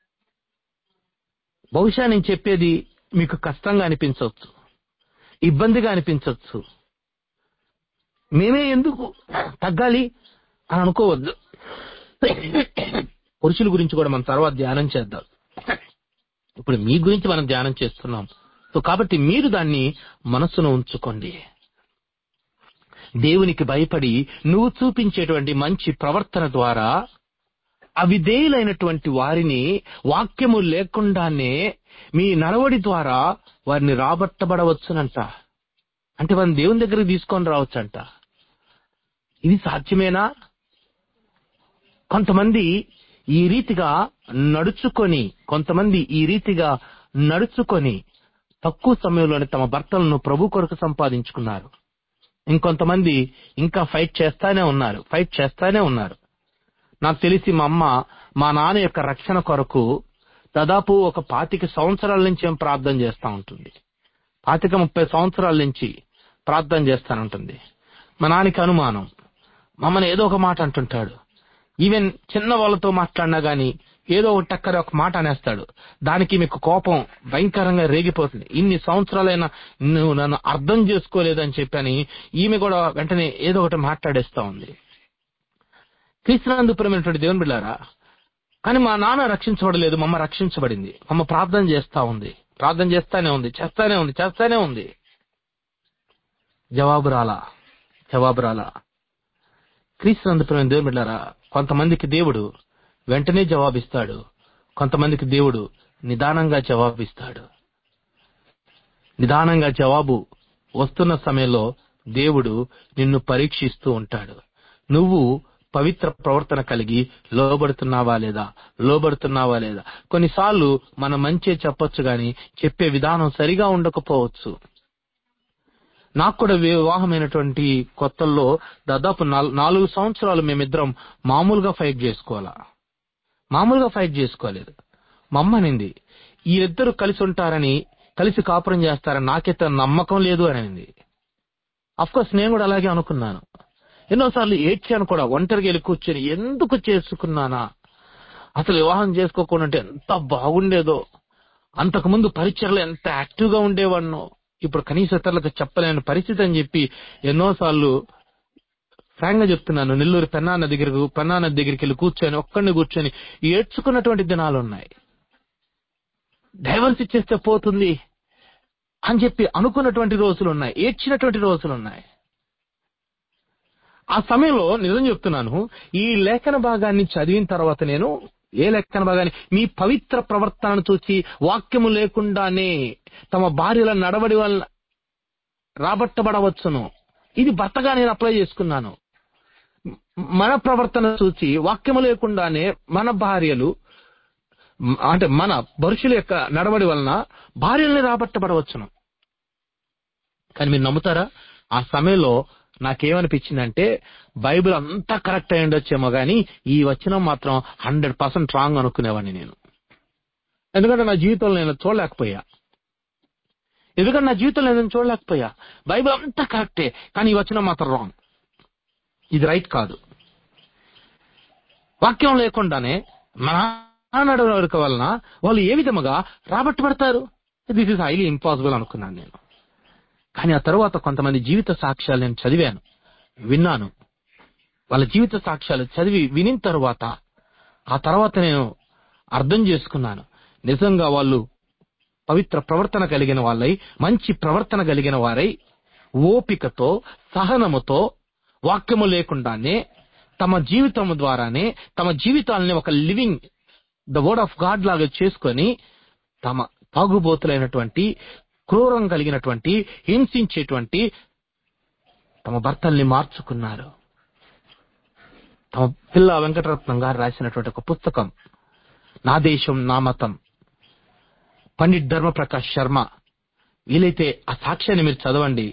బహుశా నేను చెప్పేది మీకు కష్టంగా అనిపించవచ్చు ఇబ్బందిగా అనిపించవచ్చు మేమే ఎందుకు తగ్గాలి అని అనుకోవద్దు పురుషుల గురించి కూడా మనం తర్వాత ధ్యానం చేద్దాం ఇప్పుడు మీ గురించి మనం ధ్యానం చేస్తున్నాం సో కాబట్టి మీరు దాన్ని మనస్సును ఉంచుకోండి దేవునికి భయపడి నువ్వు చూపించేటువంటి మంచి ప్రవర్తన ద్వారా అవిధేయులైనటువంటి వారిని వాక్యము లేకుండానే మీ నడవడి ద్వారా వారిని రాబట్టబడవచ్చునంట అంటే వారిని దేవుని దగ్గరికి తీసుకొని రావచ్చంట ఇది సాధ్యమేనా కొంతమంది ఈ రీతిగా నడుచుకొని కొంతమంది ఈ రీతిగా నడుచుకొని తక్కువ సమయంలోనే తమ భర్తలను ప్రభు కొరకు సంపాదించుకున్నారు ఇంకొంతమంది ఇంకా ఫైట్ చేస్తానే ఉన్నారు ఫైట్ చేస్తానే ఉన్నారు నాకు తెలిసి మా అమ్మ మా నాన్న యొక్క రక్షణ కొరకు దాదాపు ఒక పాతిక సంవత్సరాల నుంచి ఏం ప్రార్థన చేస్తా ఉంటుంది పాతిక ముప్పై సంవత్సరాల నుంచి ప్రార్థన చేస్తానుంటుంది మా నాన్నకి అనుమానం మమ్మల్ని ఏదో ఒక మాట అంటుంటాడు ఈవెన్ చిన్న వాళ్ళతో మాట్లాడినా గాని ఏదో ఒక టక్కర ఒక మాట అనేస్తాడు దానికి మీకు కోపం భయంకరంగా రేగిపోతుంది ఇన్ని సంవత్సరాలైనా నువ్వు నన్ను అర్థం చేసుకోలేదని చెప్పని ఈమె కూడా వెంటనే ఏదో ఒకటి మాట్లాడేస్తా ఉంది క్రీస్తునందుపురమైనటువంటి దేవుని బిళ్ళారా కానీ మా నాన్న రక్షించబడలేదు మమ్మ రక్షించబడింది మమ్మ ప్రార్థన చేస్తా ఉంది ప్రార్థన చేస్తానే ఉంది చేస్తానే ఉంది చేస్తానే ఉంది జవాబు రాలా జవాబు రాలా క్రీస్తునందుపురమైన దేవుని బిళ్ళారా కొంతమందికి దేవుడు వెంటనే జవాబిస్తాడు కొంతమందికి దేవుడు నిదానంగా జవాబిస్తాడు నిదానంగా జవాబు వస్తున్న సమయంలో దేవుడు నిన్ను పరీక్షిస్తూ ఉంటాడు నువ్వు పవిత్ర ప్రవర్తన కలిగి లోబడుతున్నావా లేదా లోబడుతున్నావా లేదా కొన్నిసార్లు మనం మంచే చెప్పొచ్చు గాని చెప్పే విధానం సరిగా ఉండకపోవచ్చు నాకు కూడా వివాహమైనటువంటి కొత్తల్లో దాదాపు నాల్- నాలుగు సంవత్సరాలు మేమిద్దరం మామూలుగా ఫైట్ చేసుకోవాలా మామూలుగా ఫైట్ చేసుకోలేదు మా అమ్మ అనింది వీరిద్దరు కలిసి ఉంటారని కలిసి కాపురం చేస్తారని నాకైతే నమ్మకం లేదు అని అనింది కోర్స్ నేను కూడా అలాగే అనుకున్నాను ఎన్నోసార్లు ఏడ్చాను కూడా ఒంటరిగా వెళ్ళి కూర్చొని ఎందుకు చేసుకున్నానా అసలు వివాహం చేసుకోకుండా ఉంటే ఎంత బాగుండేదో అంతకుముందు పరిచయలు ఎంత యాక్టివ్ గా ఉండేవాడినో ఇప్పుడు కనీస ఇతరులకు చెప్పలేని పరిస్థితి అని చెప్పి ఎన్నోసార్లు ఫ్రాంక్ గా చెప్తున్నాను నెల్లూరు పెన్నాన్న దగ్గరకు పెన్నాన్న దగ్గరికి వెళ్ళి కూర్చొని ఒక్కడిని కూర్చొని ఏడ్చుకున్నటువంటి దినాలు ఉన్నాయి డైవర్స్ ఇచ్చేస్తే పోతుంది అని చెప్పి అనుకున్నటువంటి రోజులు ఉన్నాయి ఏడ్చినటువంటి రోజులు ఉన్నాయి ఆ సమయంలో నిజం చెప్తున్నాను ఈ లేఖన భాగాన్ని చదివిన తర్వాత నేను ఏ లేఖన భాగాన్ని మీ పవిత్ర ప్రవర్తనను చూసి వాక్యము లేకుండానే తమ భార్యల నడవడి వల్ల రాబట్టబడవచ్చును ఇది భర్తగా నేను అప్లై చేసుకున్నాను మన ప్రవర్తన చూసి వాక్యము లేకుండానే మన భార్యలు మ- అంటే మన పురుషుల యొక్క నడవడి వలన భార్యల్ని రాబట్టబడవచ్చును కానీ మీరు నమ్ముతారా ఆ సమయంలో నాకేమనిపించిందంటే బైబిల్ అంతా కరెక్ట్ అయి ఉండొచ్చేమో కానీ ఈ వచనం మాత్రం హండ్రెడ్ పర్సెంట్ రాంగ్ అనుకునేవాడిని నేను ఎందుకంటే నా జీవితంలో నేను చూడలేకపోయా ఎందుకంటే నా జీవితంలో నేను చూడలేకపోయా బైబిల్ అంతా కరెక్టే కానీ ఈ వచనం మాత్రం రాంగ్ ఇది రైట్ కాదు వాక్యం లేకుండానే మన నడవడిక వలన వాళ్ళు ఏ విధముగా రాబట్టబడతారు దిస్ ఇస్ హైలీ ఇంపాసిబుల్ అనుకున్నాను నేను కానీ ఆ తర్వాత కొంతమంది జీవిత సాక్ష్యాలు నేను చదివాను విన్నాను వాళ్ళ జీవిత సాక్ష్యాలు చదివి వినిన తర్వాత ఆ తర్వాత నేను అర్థం చేసుకున్నాను నిజంగా వాళ్ళు పవిత్ర ప్రవర్తన కలిగిన వాళ్ళై మంచి ప్రవర్తన కలిగిన వారై ఓపికతో సహనముతో వాక్యము లేకుండానే తమ జీవితం ద్వారానే తమ జీవితాలని ఒక living the word of God లాగా చేసుకొని తమ తాగుబోతులైనటువంటి క్రూరం కలిగినటువంటి హింసించేటువంటి తమ భర్తల్ని మార్చుకున్నారు తమ పిల్ల వెంకటరత్నం గారు రాసినటువంటి ఒక పుస్తకం నా దేశం నా మతం పండిట్ ధర్మప్రకాష్ శర్మ వీలైతే ఆ సాక్ష్యాన్ని మీరు చదవండి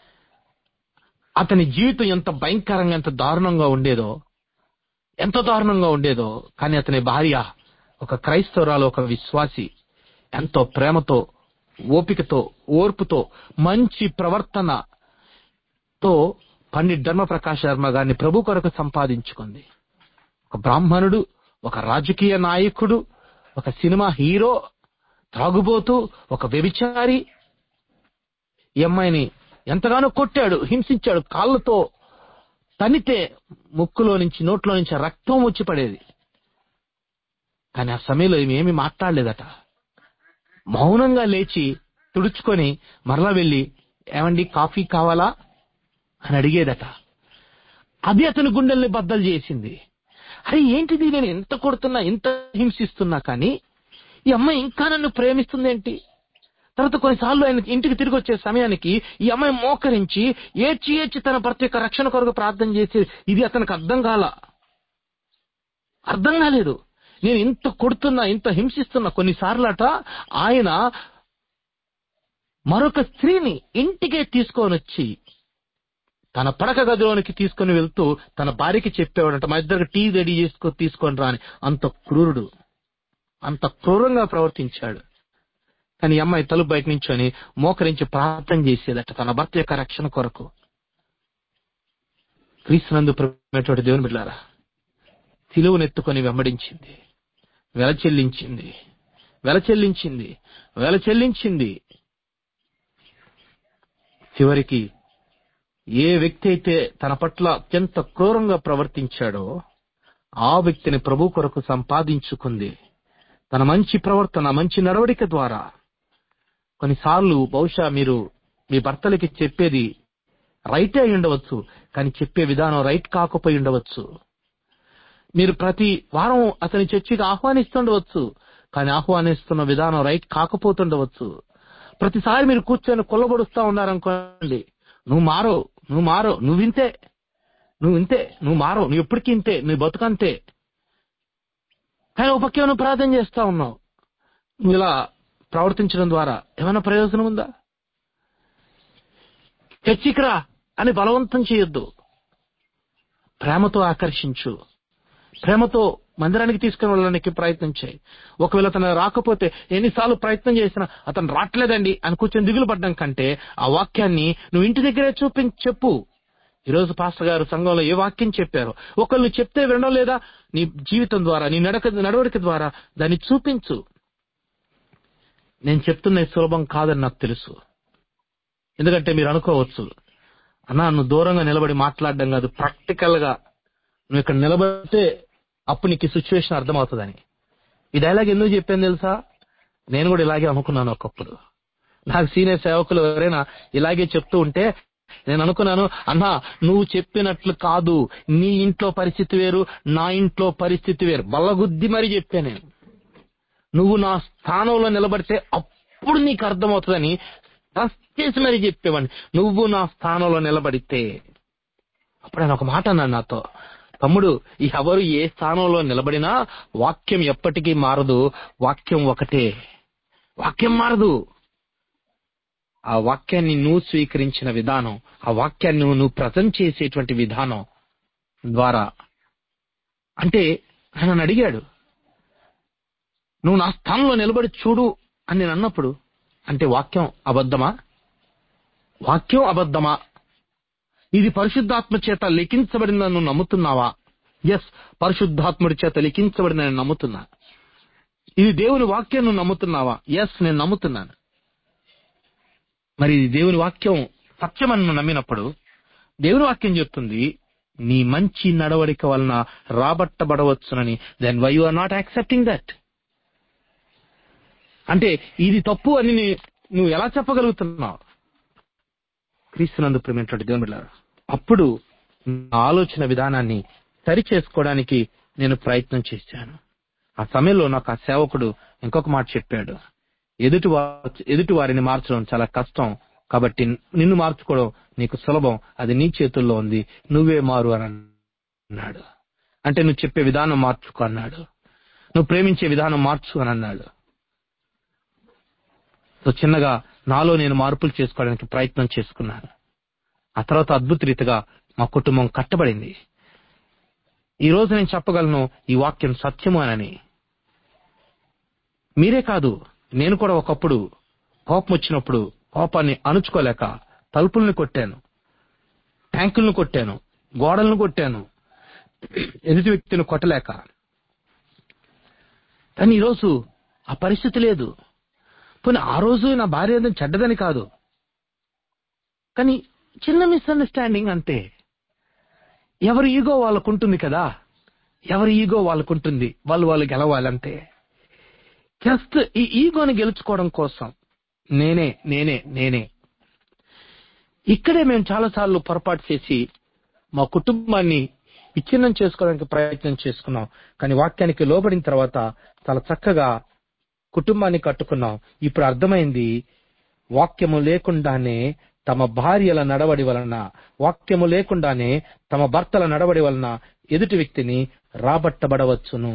అతని జీవితం ఎంత భయంకరంగా ఎంత దారుణంగా ఉండేదో ఎంత దారుణంగా ఉండేదో కానీ అతని భార్య ఒక క్రైస్తవురాలు ఒక విశ్వాసి ఎంతో ప్రేమతో ఓపికతో ఓర్పుతో మంచి ప్రవర్తనతో పండిట్ ధర్మప్రకాష్ శర్మ గారిని ప్రభు కొరకు సంపాదించుకుంది ఒక బ్రాహ్మణుడు ఒక రాజకీయ నాయకుడు ఒక సినిమా హీరో త్రాగుబోతూ ఒక వ్యభిచారి ఈ అమ్మాయిని ఎంతగానో కొట్టాడు హింసించాడు కాళ్ళతో తనితే ముక్కులో నుంచి నోట్లో నుంచి రక్తం వచ్చి పడేది కానీ ఆ సమయంలో ఈమె ఏమీ మాట్లాడలేదట మౌనంగా లేచి తుడుచుకొని మరలా వెళ్ళి ఏమండి కాఫీ కావాలా అని అడిగేదట అది అతని గుండెల్ని బద్దలు చేసింది అరే ఏంటిది నేను ఎంత కొడుతున్నా ఎంత హింసిస్తున్నా కానీ ఈ అమ్మాయి ఇంకా నన్ను ప్రేమిస్తుందేంటి తర్వాత కొన్నిసార్లు ఆయన ఇంటికి తిరిగి వచ్చే సమయానికి ఈ అమ్మాయి మోకరించి ఏడ్చి ఏడ్చి తన భర్త యొక్క రక్షణ కొరకు ప్రార్థన చేసి ఇది అతనికి అర్థం కాల అర్థం కాలేదు నేను ఇంత కొడుతున్నా ఇంత హింసిస్తున్నా కొన్నిసార్లు అట ఆయన మరొక స్త్రీని ఇంటికే తీసుకొని వచ్చి తన పడక గదిలోనికి తీసుకొని వెళ్తూ తన భార్యకి చెప్పేవాడంట మా ఇద్దరికి టీ రెడీ చేసుకో తీసుకొని రా అని అంత క్రూరుడు అంత క్రూరంగా ప్రవర్తించాడు కానీ ఈ అమ్మాయి తలుపు బయట నించొని మోకరించి ప్రార్థన చేసేదట తన భర్త యొక్క రక్షణ కొరకు క్రీస్తునందు ప్రేమటువంటి దేవుని బిడ్డారా సిలువనెత్తుకొని వెంబడించింది వెల చెల్లించింది వెల చెల్లించింది వెల చెల్లించింది చివరికి ఏ వ్యక్తి అయితే తన పట్ల అత్యంత క్రూరంగా ప్రవర్తించాడో ఆ వ్యక్తిని ప్రభు కొరకు సంపాదించుకుంది తన మంచి ప్రవర్తన మంచి నడవడిక ద్వారా కొన్నిసార్లు బహుశా మీరు మీ భర్తలకి చెప్పేది రైటే అయి ఉండవచ్చు కానీ చెప్పే విధానం రైట్ కాకపోయి ఉండవచ్చు మీరు ప్రతి వారం అతని చర్చికి ఆహ్వానిస్తుండవచ్చు కానీ ఆహ్వానిస్తున్న విధానం రైట్ కాకపోతుండవచ్చు ప్రతిసారి మీరు కూర్చొని కొల్లబడుస్తా ఉన్నారనుకోండి నువ్వు మారో నువ్వు మారో నువ్వు ఇంతే నువ్వు ఇంతే నువ్వు మారో నువ్వు ఎప్పటికీ ఇంతే నువ్వు బతుకంతే కానీ ఒక పక్క నువ్వు ప్రార్థన చేస్తా ఉన్నావు నువ్వు ఇలా ప్రవర్తించడం ద్వారా ఏమైనా ప్రయోజనం ఉందా చర్చికి రా అని బలవంతం చేయొద్దు ప్రేమతో ఆకర్షించు ప్రేమతో మందిరానికి తీసుకుని వెళ్ళడానికి ప్రయత్నం చేయి ఒకవేళ అతను రాకపోతే ఎన్నిసార్లు ప్రయత్నం చేసినా అతను రావట్లేదండి అని కూర్చొని దిగులు పడ్డం కంటే ఆ వాక్యాన్ని నువ్వు ఇంటి దగ్గరే చూపించి చెప్పు ఈరోజు పాస్టర్ గారు సంఘంలో ఏ వాక్యం చెప్పారో ఒకళ్ళు చెప్తే వినడం లేదా నీ జీవితం ద్వారా నీ నడక నడవడిక ద్వారా దాన్ని చూపించు నేను చెప్తున్నది సులభం కాదని నాకు తెలుసు ఎందుకంటే మీరు అనుకోవచ్చు అన్నా నువ్వు దూరంగా నిలబడి మాట్లాడడం కాదు ప్రాక్టికల్ గా నువ్వు ఇక్కడ నిలబడితే అప్పుడు నీకు సిచ్యువేషన్ అర్థమవుతుందని ఈ డైలాగ్ ఎందుకు చెప్పాను తెలుసా నేను కూడా ఇలాగే అనుకున్నాను ఒకప్పుడు నాకు సీనియర్ సేవకులు ఎవరైనా ఇలాగే చెప్తూ ఉంటే నేను అనుకున్నాను అన్నా నువ్వు చెప్పినట్లు కాదు నీ ఇంట్లో పరిస్థితి వేరు నా ఇంట్లో పరిస్థితి వేరు బల్లగుద్ది మరి చెప్పా నేను నువ్వు నా స్థానంలో నిలబడితే అప్పుడు నీకు అర్థమవుతుందని టచ్ చేసి మరీ చెప్పేవాడిని నువ్వు నా స్థానంలో నిలబడితే అప్పుడు ఆయన ఒక మాట అన్నాడు నాతో తమ్ముడు ఎవరు ఏ స్థానంలో నిలబడినా వాక్యం ఎప్పటికీ మారదు వాక్యం ఒకటే వాక్యం మారదు ఆ వాక్యాన్ని నువ్వు స్వీకరించిన విధానం ఆ వాక్యాన్ని నువ్వు నువ్వు ప్రజెంట్ చేసేటువంటి విధానం ద్వారా అంటే ఆయన నన్ను అడిగాడు నువ్వు నా స్థానంలో నిలబడి చూడు అని నేను అన్నప్పుడు అంటే వాక్యం అబద్ధమా వాక్యం అబద్ధమా ఇది పరిశుద్ధాత్మ చేత లిఖించబడిందని నువ్వు నమ్ముతున్నావా ఎస్ పరిశుద్ధాత్ముడి చేత లిఖించబడిందని నేను నమ్ముతున్నా ఇది దేవుని వాక్యం నువ్వు నమ్ముతున్నావా ఎస్ నేను నమ్ముతున్నాను మరి ఇది దేవుని వాక్యం సత్యమని నువ్వు నమ్మినప్పుడు దేవుని వాక్యం చెప్తుంది నీ మంచి నడవడిక వలన రాబట్టబడవచ్చునని then why you are not accepting that అంటే ఇది తప్పు అని నీ- నువ్వు ఎలా చెప్పగలుగుతున్నావు క్రీస్తునందు ప్రేమటువంటి దేవుని బిడ్డలారా, అప్పుడు నా ఆలోచన విధానాన్ని సరి చేసుకోవడానికి నేను ప్రయత్నం చేశాను ఆ సమయంలో నాకు ఆ సేవకుడు ఇంకొక మాట చెప్పాడు ఎదుటి వా- ఎదుటి వారిని మార్చడం చాలా కష్టం కాబట్టి నిన్ను మార్చుకోవడం నీకు సులభం అది నీ చేతుల్లో ఉంది నువ్వే మారు అని అన్నాడు అంటే నువ్వు చెప్పే విధానం మార్చుకో అన్నాడు నువ్వు ప్రేమించే విధానం మార్చు అని అన్నాడు సో చిన్నగా నాలో నేను మార్పులు చేసుకోవడానికి ప్రయత్నం చేసుకున్నాను ఆ తర్వాత అద్భుత రీతిగా మా కుటుంబం కట్టబడింది ఈ రోజు నేను చెప్పగలను ఈ వాక్యం సత్యము అనని మీరే కాదు నేను కూడా ఒకప్పుడు కోపం వచ్చినప్పుడు కోపాన్ని అణుచుకోలేక తలుపుల్ని కొట్టాను ట్యాంకులను కొట్టాను గోడలను కొట్టాను ఎదుటి వ్యక్తిని కొట్టలేక కానీ ఈరోజు ఆ పరిస్థితి లేదు పోనీ ఆ రోజు నా భార్య ఏదో చెడ్డదని కాదు కానీ చిన్న మిస్అండర్స్టాండింగ్ అంతే ఎవరి ఈగో వాళ్ళకు ఉంటుంది కదా ఎవరి ఈగో వాళ్ళకు ఉంటుంది వాళ్ళు వాళ్ళు గెలవాలంతే జస్ట్ ఈ ఈగోని గెలుచుకోవడం కోసం నేనే నేనే నేనే ఇక్కడే మేము చాలాసార్లు పొరపాటు చేసి మా కుటుంబాన్ని విచ్ఛిన్నం చేసుకోవడానికి ప్రయత్నం చేసుకున్నాం కానీ వాక్యానికి లోబడిన తర్వాత చాలా చక్కగా కుటుంబాన్ని కట్టుకున్నాం ఇప్పుడు అర్థమైంది వాక్యము లేకుండానే తమ భార్యల నడవడి వలన వాక్యము లేకుండానే తమ భర్తల నడవడి వలన ఎదుటి వ్యక్తిని రాబట్టబడవచ్చును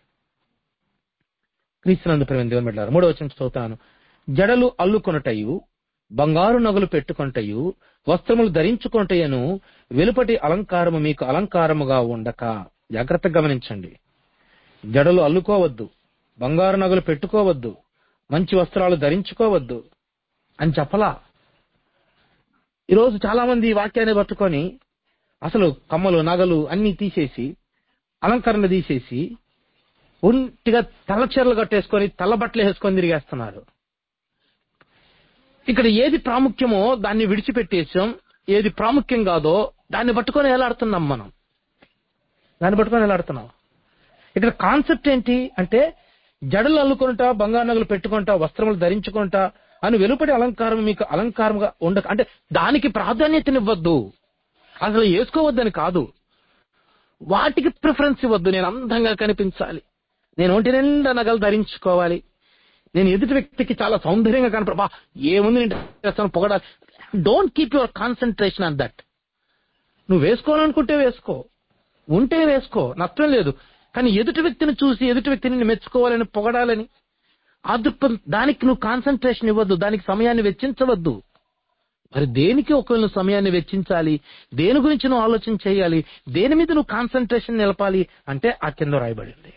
క్రీస్తునందు ప్రేమ దేవుని బిడ్డలారా, మూడవ వచనం చదువుతాను జడలు అల్లుకొనుటయు బంగారు నగలు పెట్టుకొనుటయు వస్త్రములు ధరించుకొనుటయను వెలుపటి అలంకారము మీకు అలంకారముగా ఉండక జాగ్రత్తగా గమనించండి జడలు అల్లుకోవద్దు బంగారు నగలు పెట్టుకోవద్దు మంచి వస్త్రాలు ధరించుకోవద్దు అని చెప్పలా ఈరోజు చాలా మంది ఈ వాక్యాన్ని పట్టుకొని అసలు కమ్మలు నగలు అన్ని తీసేసి అలంకరణ తీసేసి ఒంటిగా తెల్ల చీరలు కట్టేసుకొని తెల్ల బట్టలు వేసుకొని తిరిగేస్తున్నారు ఇక్కడ ఏది ప్రాముఖ్యమో దాన్ని విడిచిపెట్టేసాం ఏది ప్రాముఖ్యం కాదో దాన్ని పట్టుకొని ఎలాడుతున్నాం మనం దాన్ని పట్టుకొని ఎలాడుతున్నాం ఇక్కడ కాన్సెప్ట్ ఏంటి అంటే జడలు అల్లుకుంటా బంగారు నగలు పెట్టుకుంటా వస్త్రములు ధరించుకుంటా అని వెలుపటి అలంకారం మీకు అలంకారంగా ఉండక అంటే దానికి ప్రాధాన్యతనివ్వద్దు అసలు వేసుకోవద్దని కాదు వాటికి ప్రిఫరెన్స్ ఇవ్వద్దు నేను అందంగా కనిపించాలి నేను ఒంటి నిండా నగలు ధరించుకోవాలి నేను ఎదుటి వ్యక్తికి చాలా సౌందర్యంగా కనపడ బా ఏముంది నేను చేస్తాను పొగడాలి don't keep your concentration on that నువ్వు వేసుకోవాలనుకుంటే వేసుకో ఉంటే వేసుకో నష్టం లేదు కానీ ఎదుటి వ్యక్తిని చూసి ఎదుటి వ్యక్తిని మెచ్చుకోవాలని పొగడాలని ఆ దృక్పథం దానికి నువ్వు కాన్సన్ట్రేషన్ ఇవ్వద్దు దానికి సమయాన్ని వెచ్చించవద్దు మరి దేనికి ఒకవేళ నువ్వు సమయాన్ని వెచ్చించాలి దేని గురించి నువ్వు ఆలోచన చేయాలి దేని మీద నువ్వు కాన్సన్ట్రేషన్ నిలపాలి అంటే ఆ కింద రాయబడింది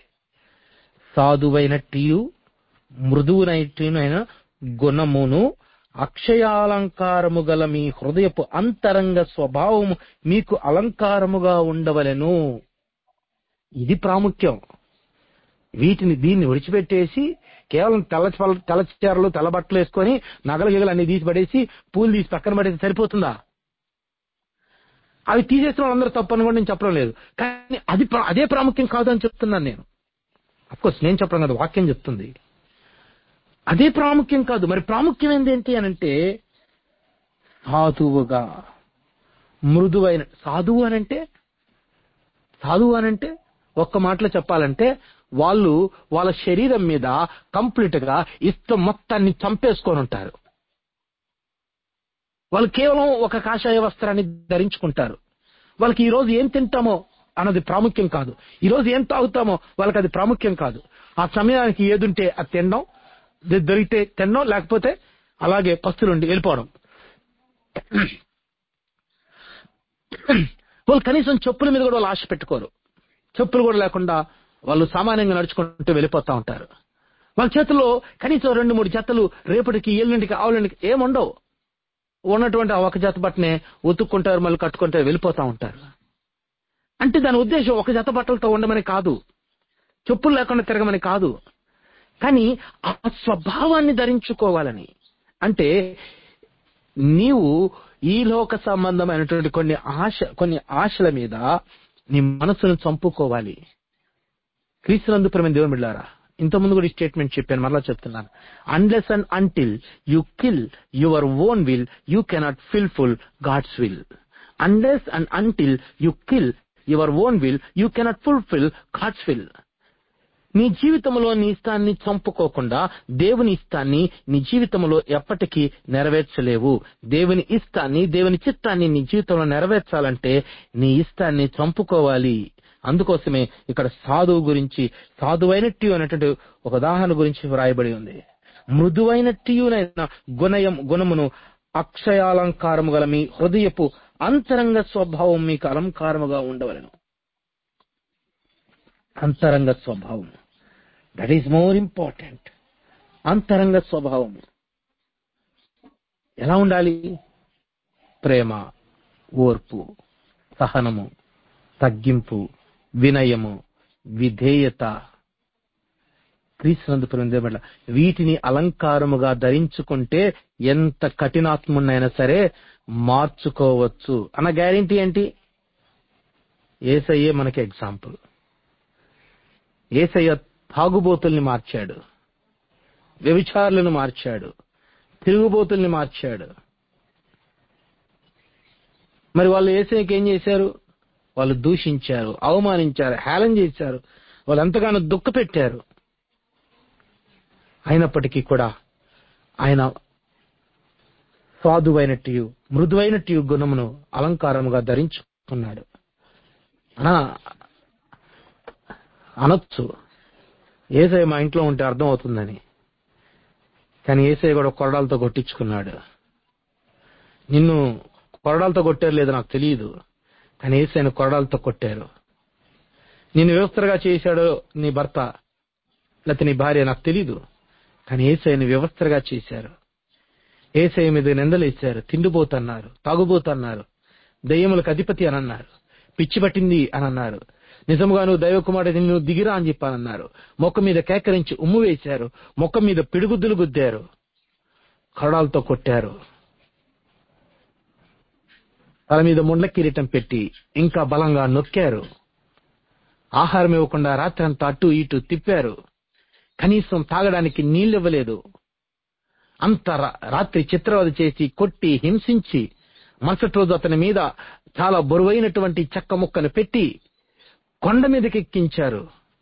సాధువైనట్టు మృదువునైన గుణమును అక్షయాలంకారము గల మీ హృదయపు అంతరంగ స్వభావము మీకు అలంకారముగా ఉండవలెను ఇది ప్రాముఖ్యం వీటిని దీన్ని విడిచిపెట్టేసి కేవలం తెల్ల చల- తెల్ల చీరలు తెల్ల బట్టలు వేసుకొని నగల గిగలు అన్ని తీసి పడేసి పూలు తీసి పక్కన పడేసి సరిపోతుందా అవి తీసేసిన వాళ్ళందరూ తప్పు అని కూడా నేను చెప్పడం లేదు కానీ అది ప్రా- అదే ప్రాముఖ్యం కాదు అని చెప్తున్నాను నేను కోర్స్ నేను చెప్పడం కాదు వాక్యం చెప్తుంది అదే ప్రాముఖ్యం కాదు మరి ప్రాముఖ్యం ఏంటి అని అంటే సాధువుగా మృదువైన సాధువు అనంటే సాధువు అనంటే ఒక్క మాటలో చెప్పాలంటే వాళ్ళు వాళ్ళ శరీరం మీద కంప్లీట్ గా ఇష్టం మొత్తాన్ని చంపేసుకొని ఉంటారు వాళ్ళు కేవలం ఒక కాషాయ వస్త్రాన్ని ధరించుకుంటారు వాళ్ళకి ఈ రోజు ఏం తింటామో అన్నది ప్రాముఖ్యం కాదు ఈ రోజు ఏం తాగుతామో వాళ్ళకి అది ప్రాముఖ్యం కాదు ఆ సమయానికి ఏదుంటే అది తినడం ది- దొరికితే తినడం లేకపోతే అలాగే పస్తులుండి వెళ్ళిపోవడం వాళ్ళు కనీసం చెప్పుల మీద కూడా వాళ్ళు ఆశ పెట్టుకోరు చెప్పులు కూడా లేకుండా వాళ్ళు సామాన్యంగా నడుచుకుంటూ వెళ్ళిపోతా ఉంటారు వాళ్ళ చేతుల్లో కనీసం రెండు మూడు జతలు రేపటికి ఎల్లుండికి ఆవులండికి ఏముండవు ఉన్నటువంటి ఆ ఒక జత బట్టనే ఉతుక్కుంటారు మళ్ళీ కట్టుకుంటారు వెళ్ళిపోతా ఉంటారు అంటే దాని ఉద్దేశం ఒక జత బట్టలతో ఉండమని కాదు చెప్పులు లేకుండా తిరగమని కాదు కానీ ఆ స్వభావాన్ని ధరించుకోవాలని అంటే నీవు ఈ లోక సంబంధమైనటువంటి కొన్ని ఆశ కొన్ని ఆశల మీద నీ మనసును చంపుకోవాలి క్రీస్తునందు ప్రేమ దేవుని బిడ్డారా ఇంతకుముందు కూడా ఈ స్టేట్మెంట్ చెప్పాను మరలా చెప్తున్నాను unless and until you kill your own will you cannot fulfil God's will unless and until you kill your own will you cannot fulfil God's will నీ జీవితంలో నీ ఇష్టాన్ని చంపుకోకుండా దేవుని ఇష్టాన్ని నీ జీవితంలో ఎప్పటికీ నెరవేర్చలేవు దేవుని ఇష్టాన్ని దేవుని చిత్తాన్ని నీ జీవితంలో నెరవేర్చాలంటే నీ ఇష్టాన్ని చంపుకోవాలి అందుకోసమే ఇక్కడ సాధువు గురించి సాధువైనట్టు అనేటువంటి ఒక ఉదాహరణ గురించి వ్రాయబడి ఉంది మృదువైనట్టియునైన గుణయం గుణమును అక్షయాలంకారము గల మీ హృదయపు అంతరంగ స్వభావం మీకు అలంకారముగా ఉండవలను అంతరంగ స్వభావం దట్ ఈస్ మోర్ ఇంపార్టెంట్ అంతరంగ స్వభావం ఎలా ఉండాలి ప్రేమ ఓర్పు సహనము తగ్గింపు వినయము విధేయత క్రీస్తునందు పొందేబట్ల వీటిని అలంకారముగా ధరించుకుంటే ఎంత కఠినాత్మునైనా సరే మార్చుకోవచ్చు అన్న గ్యారంటీ ఏంటి ఏసయ్యే మనకి ఎగ్జాంపుల్ ఏసయ్య తాగుబోతుల్ని మార్చాడు వ్యభిచారులను మార్చాడు తిరుగుబోతుల్ని మార్చాడు మరి వాళ్ళు ఏసైకి ఏం చేశారు వాళ్ళు దూషించారు అవమానించారు హేళన చేశారు వాళ్ళు ఎంతగానో దుఃఖ పెట్టారు అయినప్పటికీ కూడా ఆయన సాధువైనట్టు మృదువైనట్టు గుణమును అలంకారముగా ధరించుకున్నాడు అనా అనొచ్చు ఏసై మా ఇంట్లో ఉంటే అర్థం అవుతుందని కానీ ఏసై కూడా కొరడాలతో కొట్టించుకున్నాడు నిన్ను కొరడాలతో కొట్టారు లేదో నాకు తెలియదు కానీ ఏసైని కొరడాలతో కొట్టారు నిన్ను వ్యవస్థగా చేశాడో నీ భర్త లేకపోతే నీ భార్య నాకు తెలీదు కానీ ఏసైని వ్యవస్థగా చేశారు ఏసై మీద నిందలేశారు తిండిపోతన్నారు తాగుబోతన్నారు దయ్యములకు అధిపతి అని అన్నారు పిచ్చి పట్టింది అని అన్నారు నిజముగా నువ్వు దైవ కుమారుడు నిన్ను దిగిరా అని చెప్పానన్నారు మొక్క మీద కేకరించి ఉమ్ము వేశారు మొక్క మీద పిడుగుద్దులు గుద్దారు కరడాలతో కొట్టారు తల మీద ముండ్ల కిరీటం పెట్టి ఇంకా బలంగా నొక్కారు ఆహారం ఇవ్వకుండా రాత్రి అంతా అటు ఇటు తిప్పారు కనీసం తాగడానికి నీళ్లు ఇవ్వలేదు అంత రా- రాత్రి చిత్రవద చేసి కొట్టి హింసించి మరుసటి రోజు అతని మీద చాలా బరువైనటువంటి చెక్క ముక్కను పెట్టి కొండ మీదకి ఎక్కించారు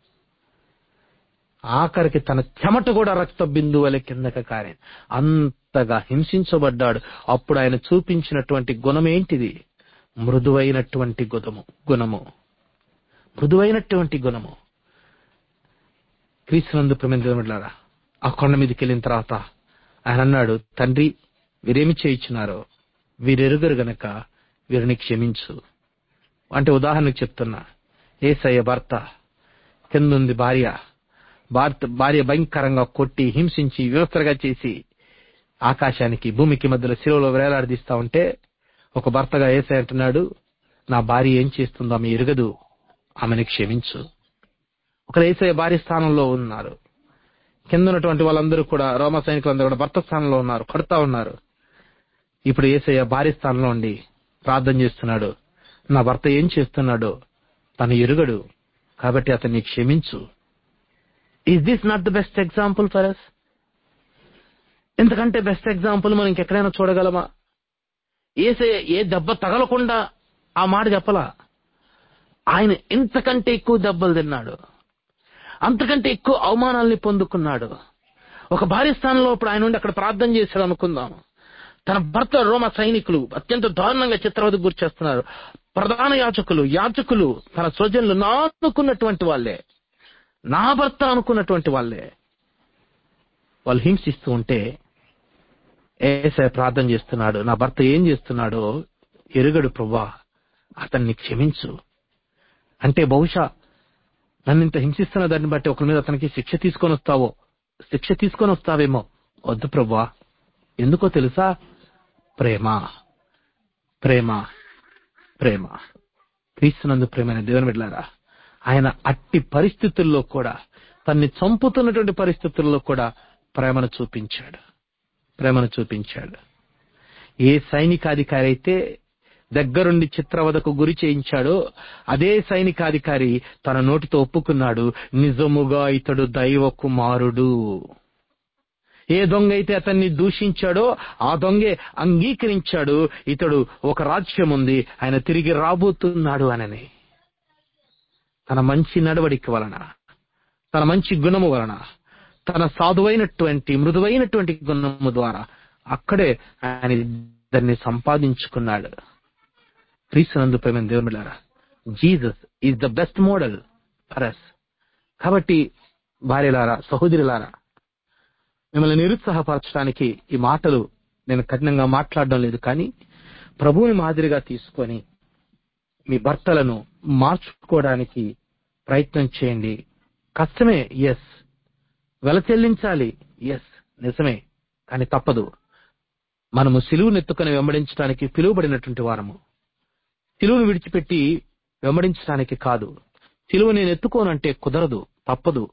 ఆఖరికి తన చెమట కూడా రక్త బిందువుల కిందకి కారే అంతగా హింసించబడ్డాడు అప్పుడు ఆయన చూపించినటువంటి గుణం ఏంటిది మృదువైనటువంటి గుణము గుణము మృదువైనటువంటి గుణము క్రీస్తునందు ప్రమించబడ్డారా ఆ కొండ మీదకి వెళ్ళిన తర్వాత ఆయన అన్నాడు తండ్రి వీరేమి చేయించున్నారో వీరెరుగరు గనక వీరిని క్షమించు అంటే ఉదాహరణకు చెప్తున్నా ఏసయ్య భర్త కిందుంది భార్య భార్త భార్య భయంకరంగా కొట్టి హింసించి వ్యవస్థగా చేసి ఆకాశానికి భూమికి మధ్యలో శిలువలో వేలాడదీస్తా ఉంటే ఒక భర్తగా ఏసై అంటున్నాడు నా భార్య ఏం చేస్తుందో ఆమె ఎరగదు ఆమెను క్షమించు ఒక ఏసయ్య భార్య స్థానంలో ఉన్నారు కింద ఉన్నటువంటి వాళ్ళందరూ కూడా రోమ సైనికులందరూ కూడా భర్త స్థానంలో ఉన్నారు కొడతా ఉన్నారు ఇప్పుడు ఏసయ్య భార్య స్థానంలో ఉండి ప్రార్థన చేస్తున్నాడు నా భర్త ఏం చేస్తున్నాడో తను ఎరుగడు కాబట్టి అతన్ని క్షమించు is this not the best example for us ఎందుకంటే బెస్ట్ ఎగ్జాంపుల్ మనం ఇంకెక్కడైనా చూడగలమా ఏసే ఏ దెబ్బ తగలకుండా ఆ మాట చెప్పలా ఆయన ఇంతకంటే ఎక్కువ దెబ్బలు తిన్నాడు అంతకంటే ఎక్కువ అవమానాల్ని పొందుకున్నాడు ఒక భార్య స్థానంలో ఇప్పుడు ఆయన ఉండి అక్కడ ప్రార్థన చేశాడు అనుకుందాం తన భర్త రోమ సైనికులు అత్యంత దారుణంగా చిత్రవద గురి చేస్తున్నారు ప్రధాన యాచకులు యాచకులు తన స్వజనులు నా అనుకున్నటువంటి వాళ్ళే నా భర్త అనుకున్నటువంటి వాళ్ళే వాళ్ళు హింసిస్తూ ఉంటే ఏసే ప్రార్థన చేస్తున్నాడు నా భర్త ఏం చేస్తున్నాడో ఎరుగడు ప్రభా అతన్ని క్షమించు అంటే బహుశా నన్ను ఇంత హింసిస్తున్న దాన్ని బట్టి ఒకరి మీద అతనికి శిక్ష తీసుకొని వస్తావో శిక్ష తీసుకొని వస్తావేమో వద్దు ప్రభా ఎందుకో తెలుసా ప్రేమ ప్రేమ ప్రేమ క్రీస్తునందు ప్రేమైన దేవుని బిడ్డారా ఆయన అట్టి పరిస్థితుల్లో కూడా తన్ని చంపుతున్నటువంటి పరిస్థితుల్లో కూడా ప్రేమను చూపించాడు ప్రేమను చూపించాడు ఏ సైనికాధికారి అయితే దగ్గరుండి చిత్రవదకు గురి చేయించాడో అదే సైనికాధికారి తన నోటితో ఒప్పుకున్నాడు నిజముగా ఇతడు దైవ కుమారుడు ఏ దొంగ అయితే అతన్ని దూషించాడో ఆ దొంగే అంగీకరించాడు ఇతడు ఒక రాజ్యం ఉంది ఆయన తిరిగి రాబోతున్నాడు అనని తన మంచి నడవడిక వలన తన మంచి గుణము వలన తన సాధువైనటువంటి మృదువైనటువంటి గుణము ద్వారా అక్కడే ఆయన ఇద్దరిని సంపాదించుకున్నాడు క్రీస్తునందు ప్రేమ దేవునిలారా Jesus is the best model for us కాబట్టి భార్యలారా సహోదరులారా మిమ్మల్ని నిరుత్సాహపరచడానికి ఈ మాటలు నేను కఠినంగా మాట్లాడడం లేదు కానీ ప్రభువుని మాదిరిగా తీసుకొని మీ భర్తలను మార్చుకోవడానికి ప్రయత్నం చేయండి కష్టమే ఎస్ వెల చెల్లించాలి ఎస్ నిజమే కానీ తప్పదు మనము సిలువును ఎత్తుకొని వెంబడించడానికి పిలువబడినటువంటి వారము సిలువును విడిచిపెట్టి వెంబడించడానికి కాదు సిలువ నేను ఎత్తుకోనంటే కుదరదు తప్పదు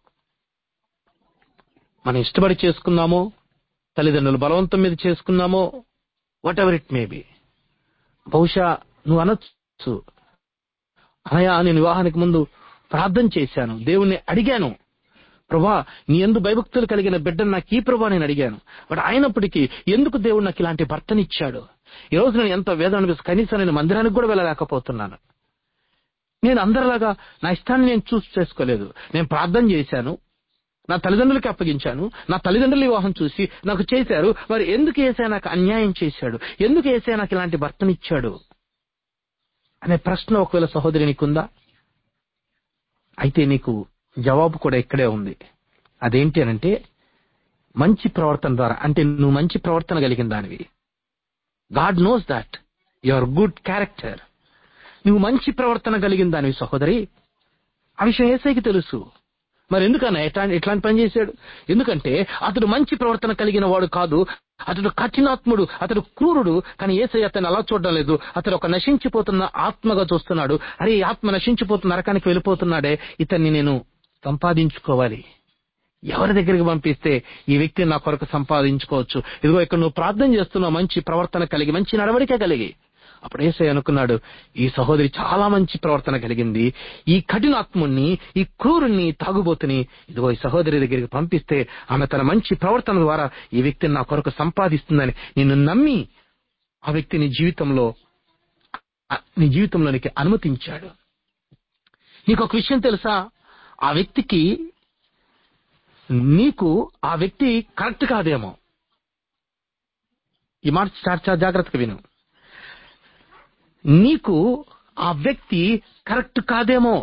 మనం ఇష్టపడి చేసుకున్నామో తల్లిదండ్రులు బలవంతం మీద చేసుకున్నామో whatever it may be బహుశా నువ్వు అనొచ్చు అనయా నేను వివాహానికి ముందు ప్రార్థన చేశాను దేవుణ్ణి అడిగాను ప్రభా నీ ఎందు భయభక్తులు కలిగిన బిడ్డను నాకు ఈ ప్రభా నేను అడిగాను బట్ అయినప్పటికీ ఎందుకు దేవుడు నాకు ఇలాంటి భర్తనిచ్చాడు ఈ రోజు నేను ఎంత వేదన అనిపిస్తుంది కనీసం నేను మందిరానికి కూడా వెళ్ళలేకపోతున్నాను నేను అందరిలాగా నా ఇష్టాన్ని నేను చూస్ చేసుకోలేదు నేను ప్రార్థన చేశాను నా తల్లిదండ్రులకి అప్పగించాను నా తల్లిదండ్రుల వివాహం చూసి నాకు చేశారు మరి ఎందుకు ఏసా నాకు అన్యాయం చేశాడు ఎందుకు ఏసా నాకు ఇలాంటి భర్తనిచ్చాడు అనే ప్రశ్న ఒకవేళ సహోదరి నీకుందా అయితే నీకు జవాబు కూడా ఇక్కడే ఉంది అదేంటి అనంటే మంచి ప్రవర్తన ద్వారా అంటే నువ్వు మంచి ప్రవర్తన కలిగిన దానివి God knows that your good character నువ్వు మంచి ప్రవర్తన కలిగిన దానివి సహోదరి ఆ విషయం ఏసైకి తెలుసు మరి ఎందుకన్నా ఎట్లాంటి ఎట్లాంటి పని చేశాడు ఎందుకంటే అతడు మంచి ప్రవర్తన కలిగిన వాడు కాదు అతడు కఠినాత్ముడు అతడు క్రూరుడు కానీ ఏసై అతను అలా చూడడం లేదు అతడు ఒక నశించిపోతున్న ఆత్మగా చూస్తున్నాడు అరే ఈ ఆత్మ నశించిపోతున్న నరకానికి వెళ్ళిపోతున్నాడే ఇతన్ని నేను సంపాదించుకోవాలి ఎవరి దగ్గరికి పంపిస్తే ఈ వ్యక్తిని నా కొరకు సంపాదించుకోవచ్చు ఇదిగో ఇక్కడ నువ్వు ప్రార్థన చేస్తున్నావు మంచి ప్రవర్తన కలిగి మంచి నడవడిక కలిగి అప్పుడు ఏసై అనుకున్నాడు ఈ సహోదరి చాలా మంచి ప్రవర్తన కలిగింది ఈ కఠినాత్ముణ్ణి ఈ క్రూరుణ్ణి తాగుబోతుని ఇదిగో ఈ సహోదరి దగ్గరికి పంపిస్తే ఆమె తన మంచి ప్రవర్తన ద్వారా ఈ వ్యక్తిని నా కొరకు సంపాదిస్తుందని నిన్ను నమ్మి ఆ వ్యక్తి నీ జీవితంలో ఆ- నీ జీవితంలోనికి అనుమతించాడు నీకు ఒక విషయం తెలుసా ఆ వ్యక్తికి నీకు ఆ వ్యక్తి కరెక్ట్ కాదేమో ఈ మాట చాలా చాలా జాగ్రత్తగా విను నీకు ఆ వ్యక్తి కరెక్ట్ కాదేమో